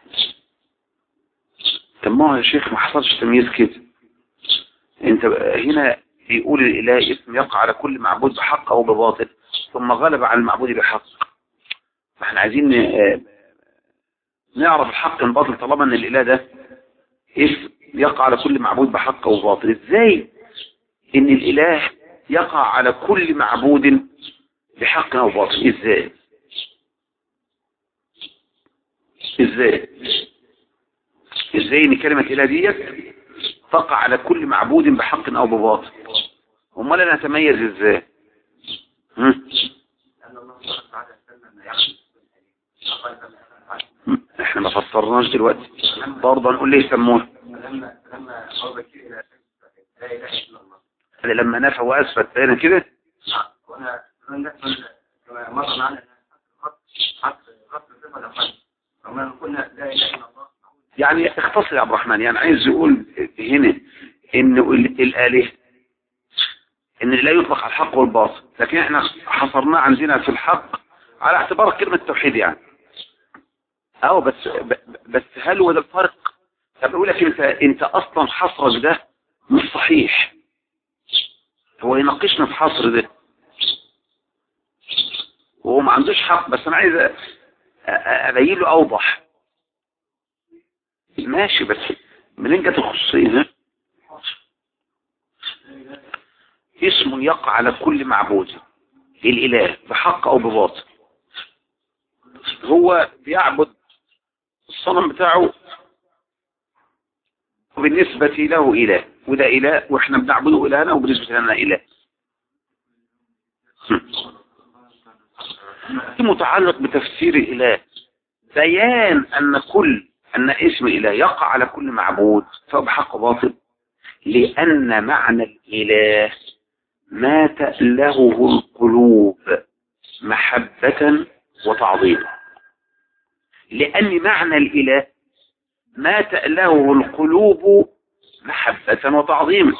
طب ما هو يا شيخ ما حصلش تمييز كده انت هنا بيقول الاله اسم يقع على كل معبود بحق او بباطل ثم غلب على المعبود بحق فاحنا عايزين ن- نعرف الحق من الباطل طالما ان الاله ده اسم يقع على كل معبود بحق او باطل ازاي ان الاله يقع على كل معبود بحق او باطل ازاي ازاي ازاي ان كلمة اله ديت تقع على كل معبود بحق او بباطل امال انا اتميز ازاي هم؟ هم، احنا ما فسرناش دلوقتي برضه نقول ليه يسموه هذا لما نفى واثبت تاني كده يعني اختصر يا عبد الرحمن يعني عايز يقول هنا ان ال- الاله ان لا يطلق على الحق والباطل لكن احنا حصرناه عندنا في الحق على اعتبار كلمة توحيد يعني اه بس ب- بس هل هو ده الفرق طب اقول لك انت انت اصلا حصرك ده مش صحيح هو يناقشنا في حصر ده وهو ما عندوش حق بس انا عايز أ- أ- ابين له اوضح ماشي بس منين جت الخصوصية ده اسم يقع على كل معبود الإله بحق أو بباطل هو بيعبد الصنم بتاعه وبالنسبة له إله وده إله وإحنا بنعبده إلهنا وبالنسبة لنا إله في متعلق بتفسير الإله بيان أن كل أن اسم الإله يقع على كل معبود سواء بحق باطل لأن معنى الإله ما تألهه القلوب محبة وتعظيما لأن معنى الإله ما تألهه القلوب محبة وتعظيما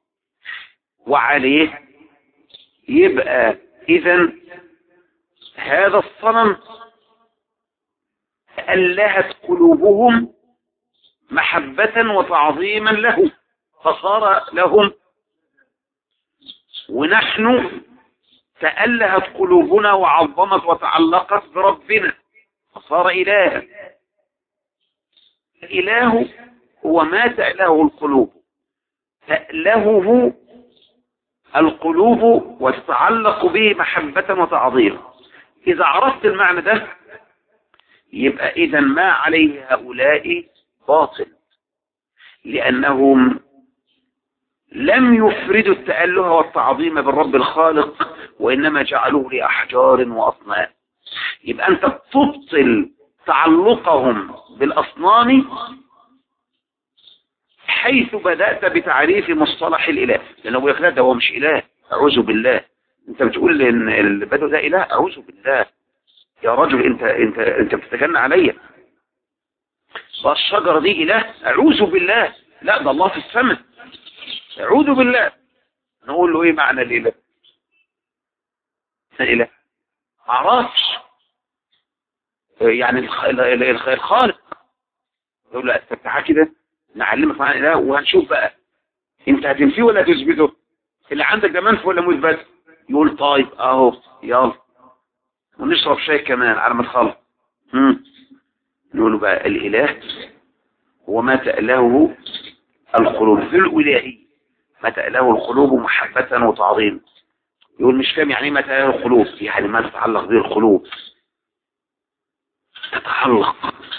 وعليه يبقى إذا هذا الصنم ألهت قلوبهم محبة وتعظيما له فصار لهم ونحن تألهت قلوبنا وعظمت وتعلقت بربنا فصار إلها الإله هو ما تألهه القلوب تألهه القلوب وتتعلق به محبة وتعظيما إذا عرفت المعنى ده يبقى إذا ما عليه هؤلاء باطل لأنهم لم يفردوا التأله والتعظيم بالرب الخالق وإنما جعلوه لأحجار وأصنام يبقى أنت تبطل تعلقهم بالأصنام حيث بدأت بتعريف مصطلح الإله لأنه بيقول لك لا ده هو مش إله أعوذ بالله أنت بتقول إن البدو ده إله أعوذ بالله يا رجل أنت أنت أنت بتتجنى عليا والشجرة دي إله أعوذ بالله لا ده الله في السماء أعوذ بالله نقول له إيه معنى الإله الإله معرفش يعني الخ- ال- ال- الخ- الخالق يقول له تعالى كده نعلمك معنى الإله وهنشوف بقى انت هتنفيه ولا تثبته اللي عندك ده منفي ولا مثبت يقول طيب اهو يلا ونشرب شاي كمان على ما تخلص امم نقول له بقى الاله هو ما تألهه القلوب في الإلهي ما تأله القلوب محبة وتعظيم يقول مش فاهم يعني ايه ما تأله القلوب يعني ما تتعلق به القلوب تتعلق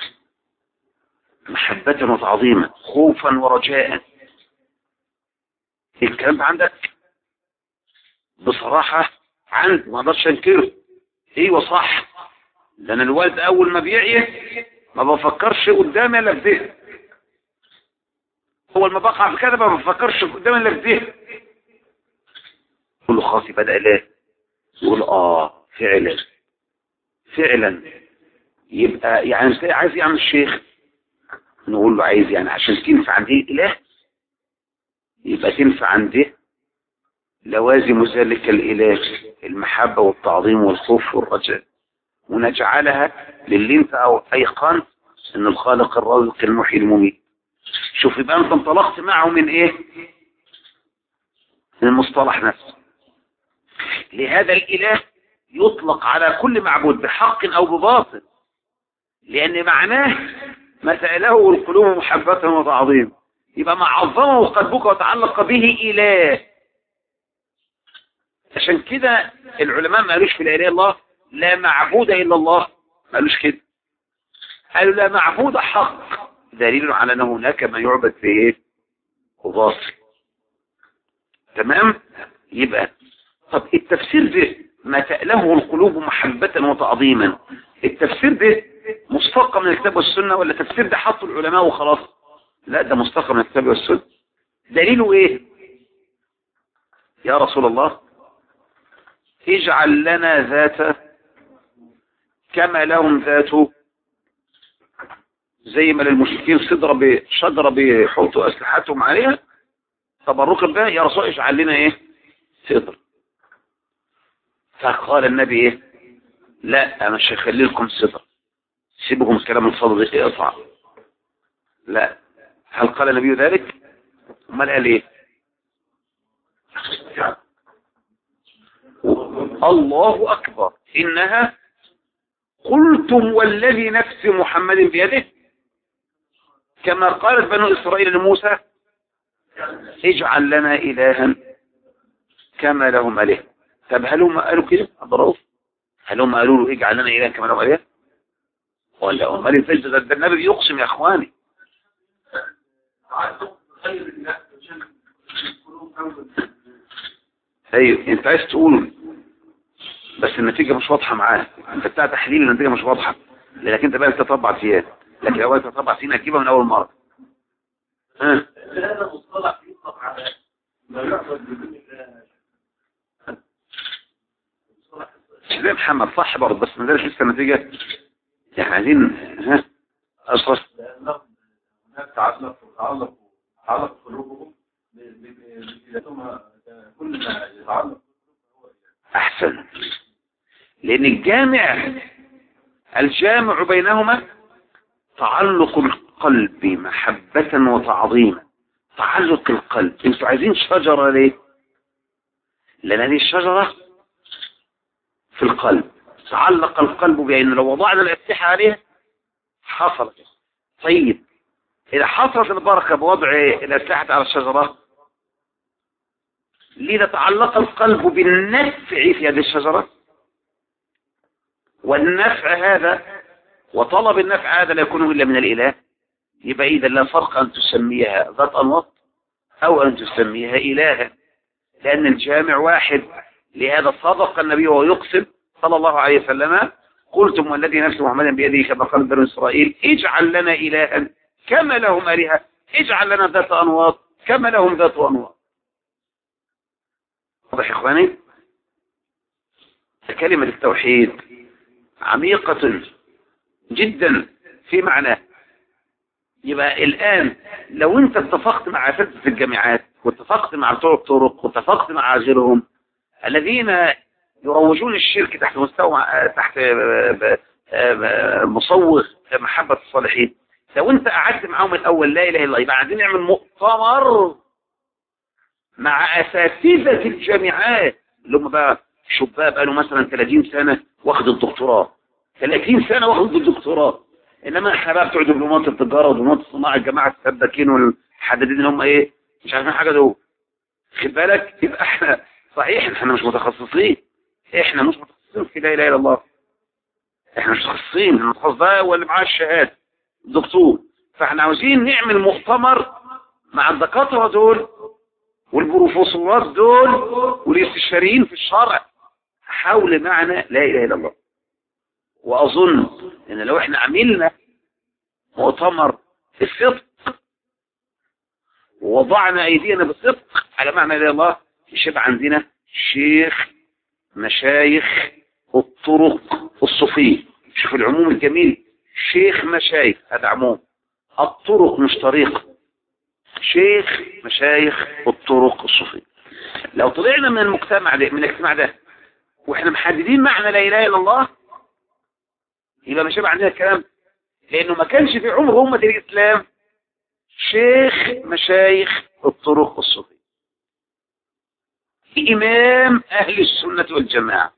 محبة وتعظيما خوفا ورجاء الكلام ده عندك بصراحة عندي ما اقدرش انكره ايوه صح لان الوالد اول ما بيعيه ما بفكرش قدامي الا في ده اول ما بقع في كده ما بفكرش قدامي الا في ده يقول له خلاص بدأ لا يقول اه فعلا فعلا يبقى يعني انت عايز يعمل الشيخ نقول له عايز يعني عشان تنفع عند الاله يبقى تنفع عنده لوازم ذلك الاله المحبة والتعظيم والخوف والرجاء ونجعلها للي انت او ايقنت ان الخالق الرازق المحيي المميت شوف يبقى انت انطلقت معه من ايه من المصطلح نفسه لهذا الاله يطلق على كل معبود بحق او بباطل لان معناه ما سأله القلوب محبة وتعظيم يبقى ما عظمه قلبك وتعلق به إله عشان كده العلماء ما قالوش في الإله الله لا معبود إلا الله ما قالوش كده قالوا لا معبود حق دليل على أن هناك ما يعبد في إيه وباطل تمام يبقى طب التفسير ده ما تأله القلوب محبة وتعظيما التفسير ده مستقى من الكتاب والسنة ولا تفسير ده حطه العلماء وخلاص لا ده مستقى من الكتاب والسنة دليله ايه يا رسول الله اجعل لنا ذات كما لهم ذات زي ما للمشركين صدرة بشجرة بيحطوا أسلحتهم عليها تبركا بها يا رسول اجعل لنا ايه صدر فقال النبي ايه لا انا مش هخلي لكم صدر سيبهم الكلام الفاضي ده اقطع لا هل قال النبي ذلك امال قال ايه الله اكبر انها قلتم والذي نفس محمد بيده كما قالت بنو اسرائيل لموسى اجعل لنا الها كما لهم اله طب هل هم قالوا كده أضروا هل هم قالوا له اجعل لنا اله كما لهم اله ولا امال الفجر ده, ده النبي بيقسم يا اخواني ايوه انت عايز تقول بس النتيجة مش واضحة معاه انت بتاع تحليل النتيجة مش واضحة لانك انت بقى تطبع سياد لكن لو انت تطبع سينا هتجيبها من اول مرة ها هذا مصطلح يطلق على ما يعبد بدون الله زي محمد صح برضه بس ما دارش لسه النتيجة يعني عايزين ها اصلا لأنهم هناك تعلق تعلق تعلق قلوبهم بذاتهم كل ما يتعلق احسن لان الجامع الجامع بينهما تعلق القلب محبة وتعظيما تعلق القلب انتوا عايزين شجرة ليه لان هذه الشجرة في القلب تعلق القلب بأن لو وضعنا الأسلحة عليها حصلت طيب إذا حصلت البركة بوضع الأسلحة على الشجرة لذا تعلق القلب بالنفع في هذه الشجرة والنفع هذا وطلب النفع هذا لا يكون إلا من الإله يبقى إذا لا فرق أن تسميها ذات أنواط أو أن تسميها إلها لأن الجامع واحد لهذا صدق النبي وهو يقسم صلى الله عليه وسلم قلتم والذي نفس محمد بيده كما قال بنو إسرائيل اجعل لنا إلها كما لهم آلهة اجعل لنا ذات أنواط كما لهم ذات أنواط واضح يا إخواني كلمة التوحيد عميقة جدا في معناه يبقى الآن لو انت اتفقت مع أساتذة الجامعات واتفقت مع بتوع الطرق واتفقت مع غيرهم الذين يروجون الشرك تحت مستوى تحت مصوغ محبة الصالحين لو انت قعدت معاهم الاول لا اله الا الله يبقى عايزين نعمل مؤتمر مع اساتذة الجامعات اللي هم بقى شباب قالوا مثلا 30 سنة واخد الدكتوراه 30 سنة واخد الدكتوراه انما احنا بقى بتوع دبلومات التجارة ودبلومات الصناعة الجماعة السباكين حددين ان هم ايه مش عارفين حاجه دول خد بالك يبقى احنا صحيح احنا مش متخصصين احنا مش متخصصين في لا اله الا الله احنا مش متخصصين المتخصص ده هو اللي معاه الشهاده الدكتور فاحنا عاوزين نعمل مؤتمر مع الدكاتره دول والبروفيسورات دول والاستشاريين في الشرع حول معنى لا اله الا الله واظن ان لو احنا عملنا مؤتمر في الصدق ووضعنا ايدينا بالصدق على معنى لا اله الا الله مش هيبقى عندنا شيخ مشايخ الطرق الصوفيه شوف العموم الجميل شيخ مشايخ هذا عموم الطرق مش طريق شيخ مشايخ الطرق الصوفيه لو طلعنا من المجتمع ده من الاجتماع ده واحنا محددين معنى لا اله الا الله يبقى مش هيبقى عندنا الكلام لانه ما كانش في عمر امه الاسلام شيخ مشايخ الطرق الصوفيه امام اهل السنه والجماعه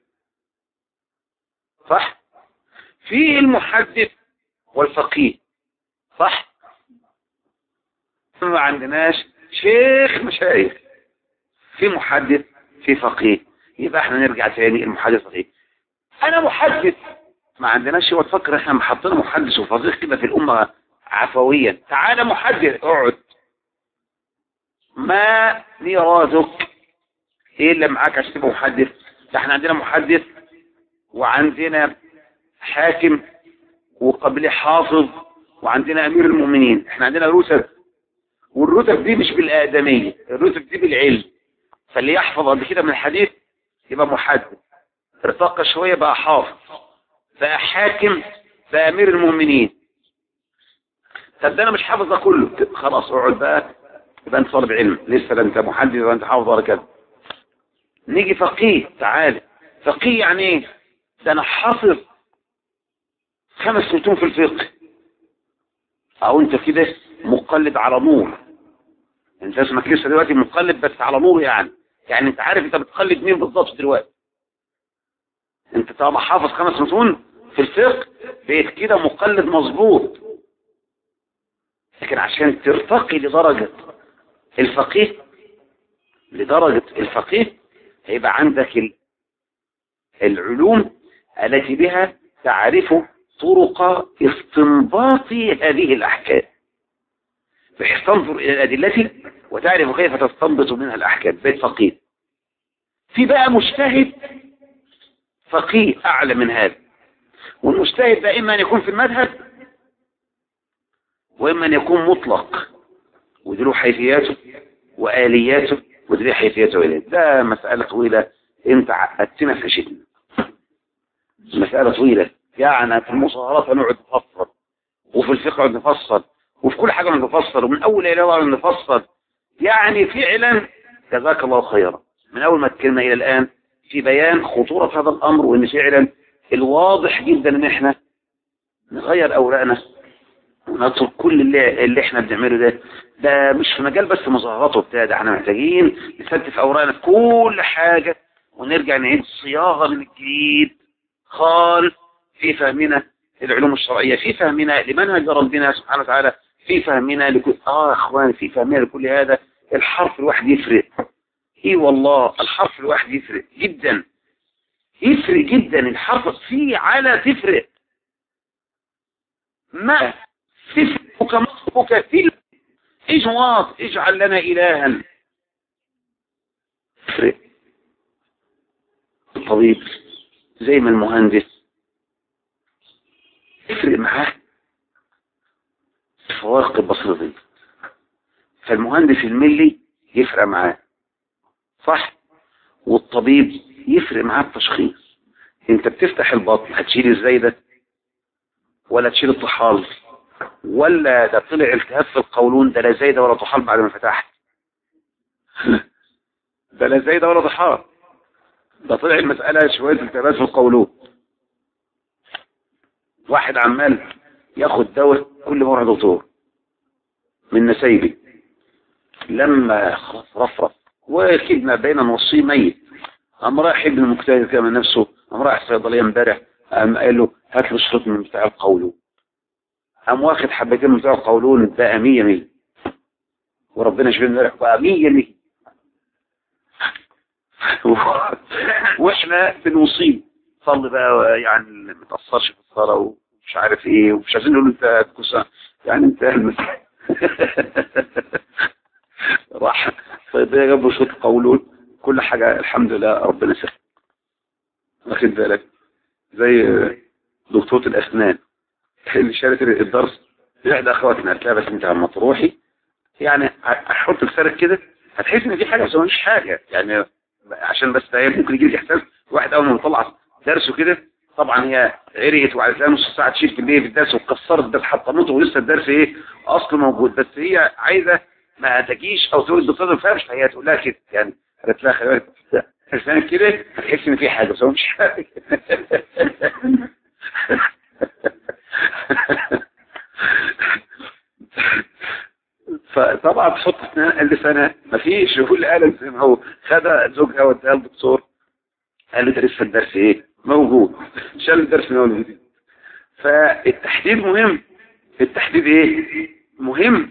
صح في المحدث والفقيه صح ما عندناش شيخ مشايخ في محدث في فقيه يبقى احنا نرجع تاني المحدث فقيه انا محدث ما عندناش هو تفكر احنا محطين محدث وفقيه كده في الامه عفويا تعالى محدث اقعد ما ميراثك ايه اللي معاك عشان تبقى محدث ده احنا عندنا محدث وعندنا حاكم وقبله حافظ وعندنا امير المؤمنين احنا عندنا رتب والرتب دي مش بالادميه الرتب دي بالعلم فاللي يحفظ قبل كده من الحديث يبقى محدث ارتقى شويه بقى حافظ بقى حاكم بقى امير المؤمنين طب ده انا مش حافظ ده كله خلاص اقعد بقى يبقى انت طالب علم لسه لا انت محدث ولا انت حافظ ولا كده نيجي فقيه تعالى فقيه يعني ايه ده انا حافظ خمس متون في الفقه او انت كده مقلد على نور انت اسمك لسه دلوقتي مقلد بس على نور يعني يعني انت عارف انت بتقلد مين بالظبط دلوقتي انت طالما حافظ خمس متون في الفقه بقيت كده مقلد مظبوط لكن عشان ترتقي لدرجة الفقيه لدرجة الفقيه هيبقى عندك ال- العلوم التي بها تعرف طرق استنباط هذه الأحكام بحيث تنظر إلى الأدلة وتعرف كيف تستنبط منها الأحكام بيت فقيه في بقى مجتهد فقيه أعلى من هذا والمجتهد ده إما أن يكون في المذهب وإما أن يكون مطلق ودي له حيثياته وآلياته ودي له حيثياته وآلياته ده مسألة طويلة أنت عقدتنا في عشتنا مسألة طويلة يعني في المصاهرات هنقعد نفصل وفي الفقه نقعد نفصل وفي كل حاجة نفصل ومن أول إلى أول نفصل يعني فعلا جزاك الله خيرا من أول ما تكلمنا إلى الآن في بيان خطورة هذا الأمر وإن فعلا الواضح جدا إن إحنا نغير أوراقنا ونترك كل اللي, اللي إحنا بنعمله ده ده مش في مجال بس مظاهرات وبتاع ده إحنا محتاجين نستف أوراقنا في كل حاجة ونرجع نعيد صياغة من الجديد خالص في فهمنا العلوم الشرعية في فهمنا لمنهج ربنا سبحانه وتعالى في فهمنا لكل آه يا إخوان في فهمنا لكل هذا الحرف الواحد يفرق ايه والله الحرف الواحد يفرق جدا يفرق جدا الحرف فيه على تفرق ما تفرق مصبك في اجواط اجعل لنا الها تفرق الطبيب زي ما المهندس يفرق معاه الفوارق البسيطة فالمهندس الملي يفرق معاه صح والطبيب يفرق معاه التشخيص انت بتفتح البطن هتشيل ازاي ده ولا تشيل الطحال ولا ده طلع التهاب في القولون ده لا زي ده ولا طحال بعد ما فتحت ده لا زي ده ولا طحال ده طلع المسألة شوية التهابات في القولون واحد عمال ياخد دواء كل مرة دكتور من نسايبي لما رفرف وكدنا بين نوصيه ميت قام رايح ابن المجتهد كده من نفسه قام رايح الصيدليه امبارح قام قال له هات له شريط من بتاع القولون قام واخد حبتين من بتاع القولون بقى 100 100 وربنا يشفيه امبارح بقى 100 100 واحنا بنصيب صلي بقى يعني ما تاثرش في الصلاه ومش عارف ايه ومش عايزين نقول انت كوسا يعني انت المسيح راح طيب يا جنب صوت قولون كل حاجه الحمد لله ربنا سهل واخد بالك زي دكتورة الاسنان اللي شالت الدرس احدى اخواتنا قالت لها بس انت لما تروحي يعني هحط لسانك كده هتحس ان في حاجه بس مش حاجه يعني عشان بس هي ممكن يجي لك احساس واحد اول ما يطلع درسه كده طبعا هي عرقت وعايز لها نص ساعه تشيل في الليل في الدرس وكسرت الدرس حطمته ولسه الدرس ايه اصله موجود بس هي عايزه ما تجيش او تقول الدكتور ما فهمش فهي تقول لها كده يعني قالت لها خلي بالك لسانك كده هتحس ان في حاجه بس هو مش حاجه فطبعا تحط اسنان لسانها مفيش يقول القلم زي ما هو خدها زوجها وداها الدكتور قال له ده لسه الدرس ايه موجود شال الدرس من اول جديد فالتحديد مهم التحديد ايه مهم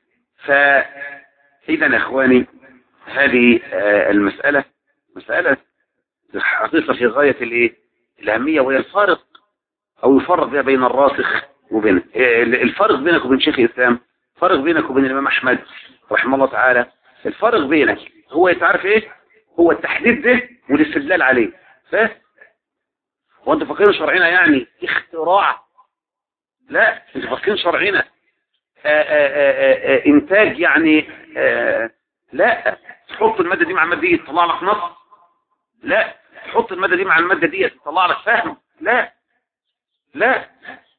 فاذا يا اخواني هذه آه المسألة مسألة حقيقة في غاية الايه الاهمية وهي الفارق او يفرق بها بين الراسخ وبين الفرق بينك وبين شيخ الاسلام فرق بينك وبين الامام احمد رحمه الله تعالى الفرق بينك هو تعرف ايه هو التحديد ده والاستدلال عليه ف هو انت فاكرين شرعنا يعني اختراع لا انت فاكرين شرعنا آآ آآ آآ انتاج يعني لا تحط المادة دي مع المادة دي تطلع لك نص لا تحط المادة دي مع المادة دي تطلع لك فهم لا لا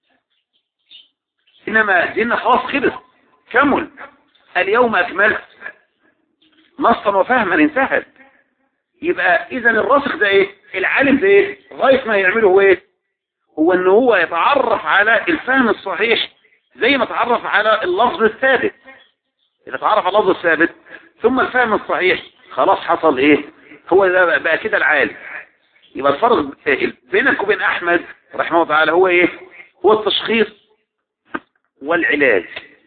انما ديننا خلاص خلص كمل اليوم اكملت نصا وفهما انتهت يبقى اذا الراسخ ده ايه العالم ده ايه غاية ما يعمله هو ايه هو ان هو يتعرف على الفهم الصحيح زي ما تعرف على اللفظ الثابت اذا تعرف على اللفظ الثابت ثم الفهم الصحيح خلاص حصل ايه هو ده بقى كده العالم يبقى الفرق بينك وبين احمد رحمه الله تعالى هو ايه هو التشخيص والعلاج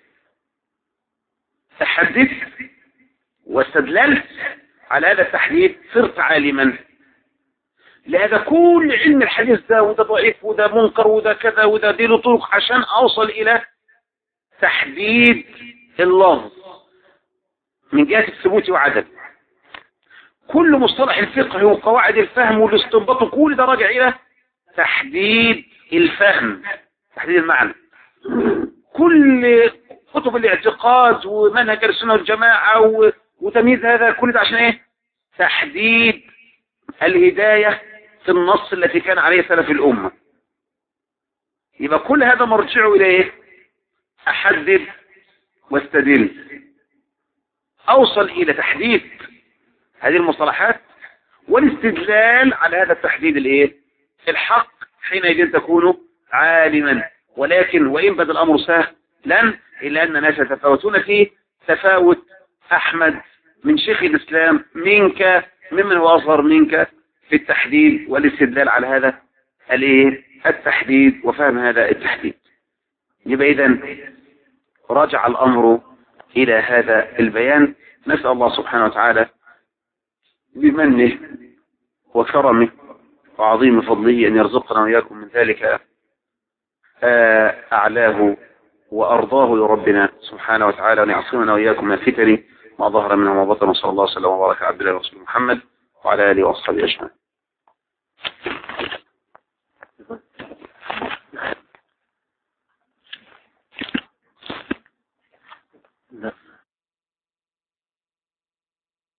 تحدثت واستدللت على هذا التحديد صرت عالما لهذا كل علم الحديث ده وده ضعيف وده منكر وده كذا وده دي له طرق عشان اوصل الى تحديد اللفظ من جهة الثبوت وعدم كل مصطلح الفقه وقواعد الفهم والاستنباط كل ده راجع الى تحديد الفهم تحديد المعنى كل كتب الاعتقاد ومنهج السنة والجماعة وتمييز هذا كل ده عشان ايه تحديد الهداية في النص التي كان عليه سلف الأمة يبقى كل هذا مرجعه إلى ايه أحدد واستدل أوصل إلى تحديد هذه المصطلحات والاستدلال على هذا التحديد الايه الحق حينئذ تكون عالما ولكن وإن بدا الأمر سهلا إلا أن الناس يتفاوتون فيه تفاوت أحمد من شيخ الإسلام منك ممن هو أصغر منك في التحديد والاستدلال على هذا الايه التحديد وفهم هذا التحديد يبقى إذا رجع الأمر إلى هذا البيان نسأل الله سبحانه وتعالى بمنه وكرمه وعظيم فضله أن يرزقنا وإياكم من ذلك أعلاه وأرضاه لربنا سبحانه وتعالى وأن يعصمنا وإياكم من الفتن ما ظهر منها وما بطن صلى الله وسلم وبارك على عبد الله ورسوله محمد وعلى آله وأصحابه أجمعين لا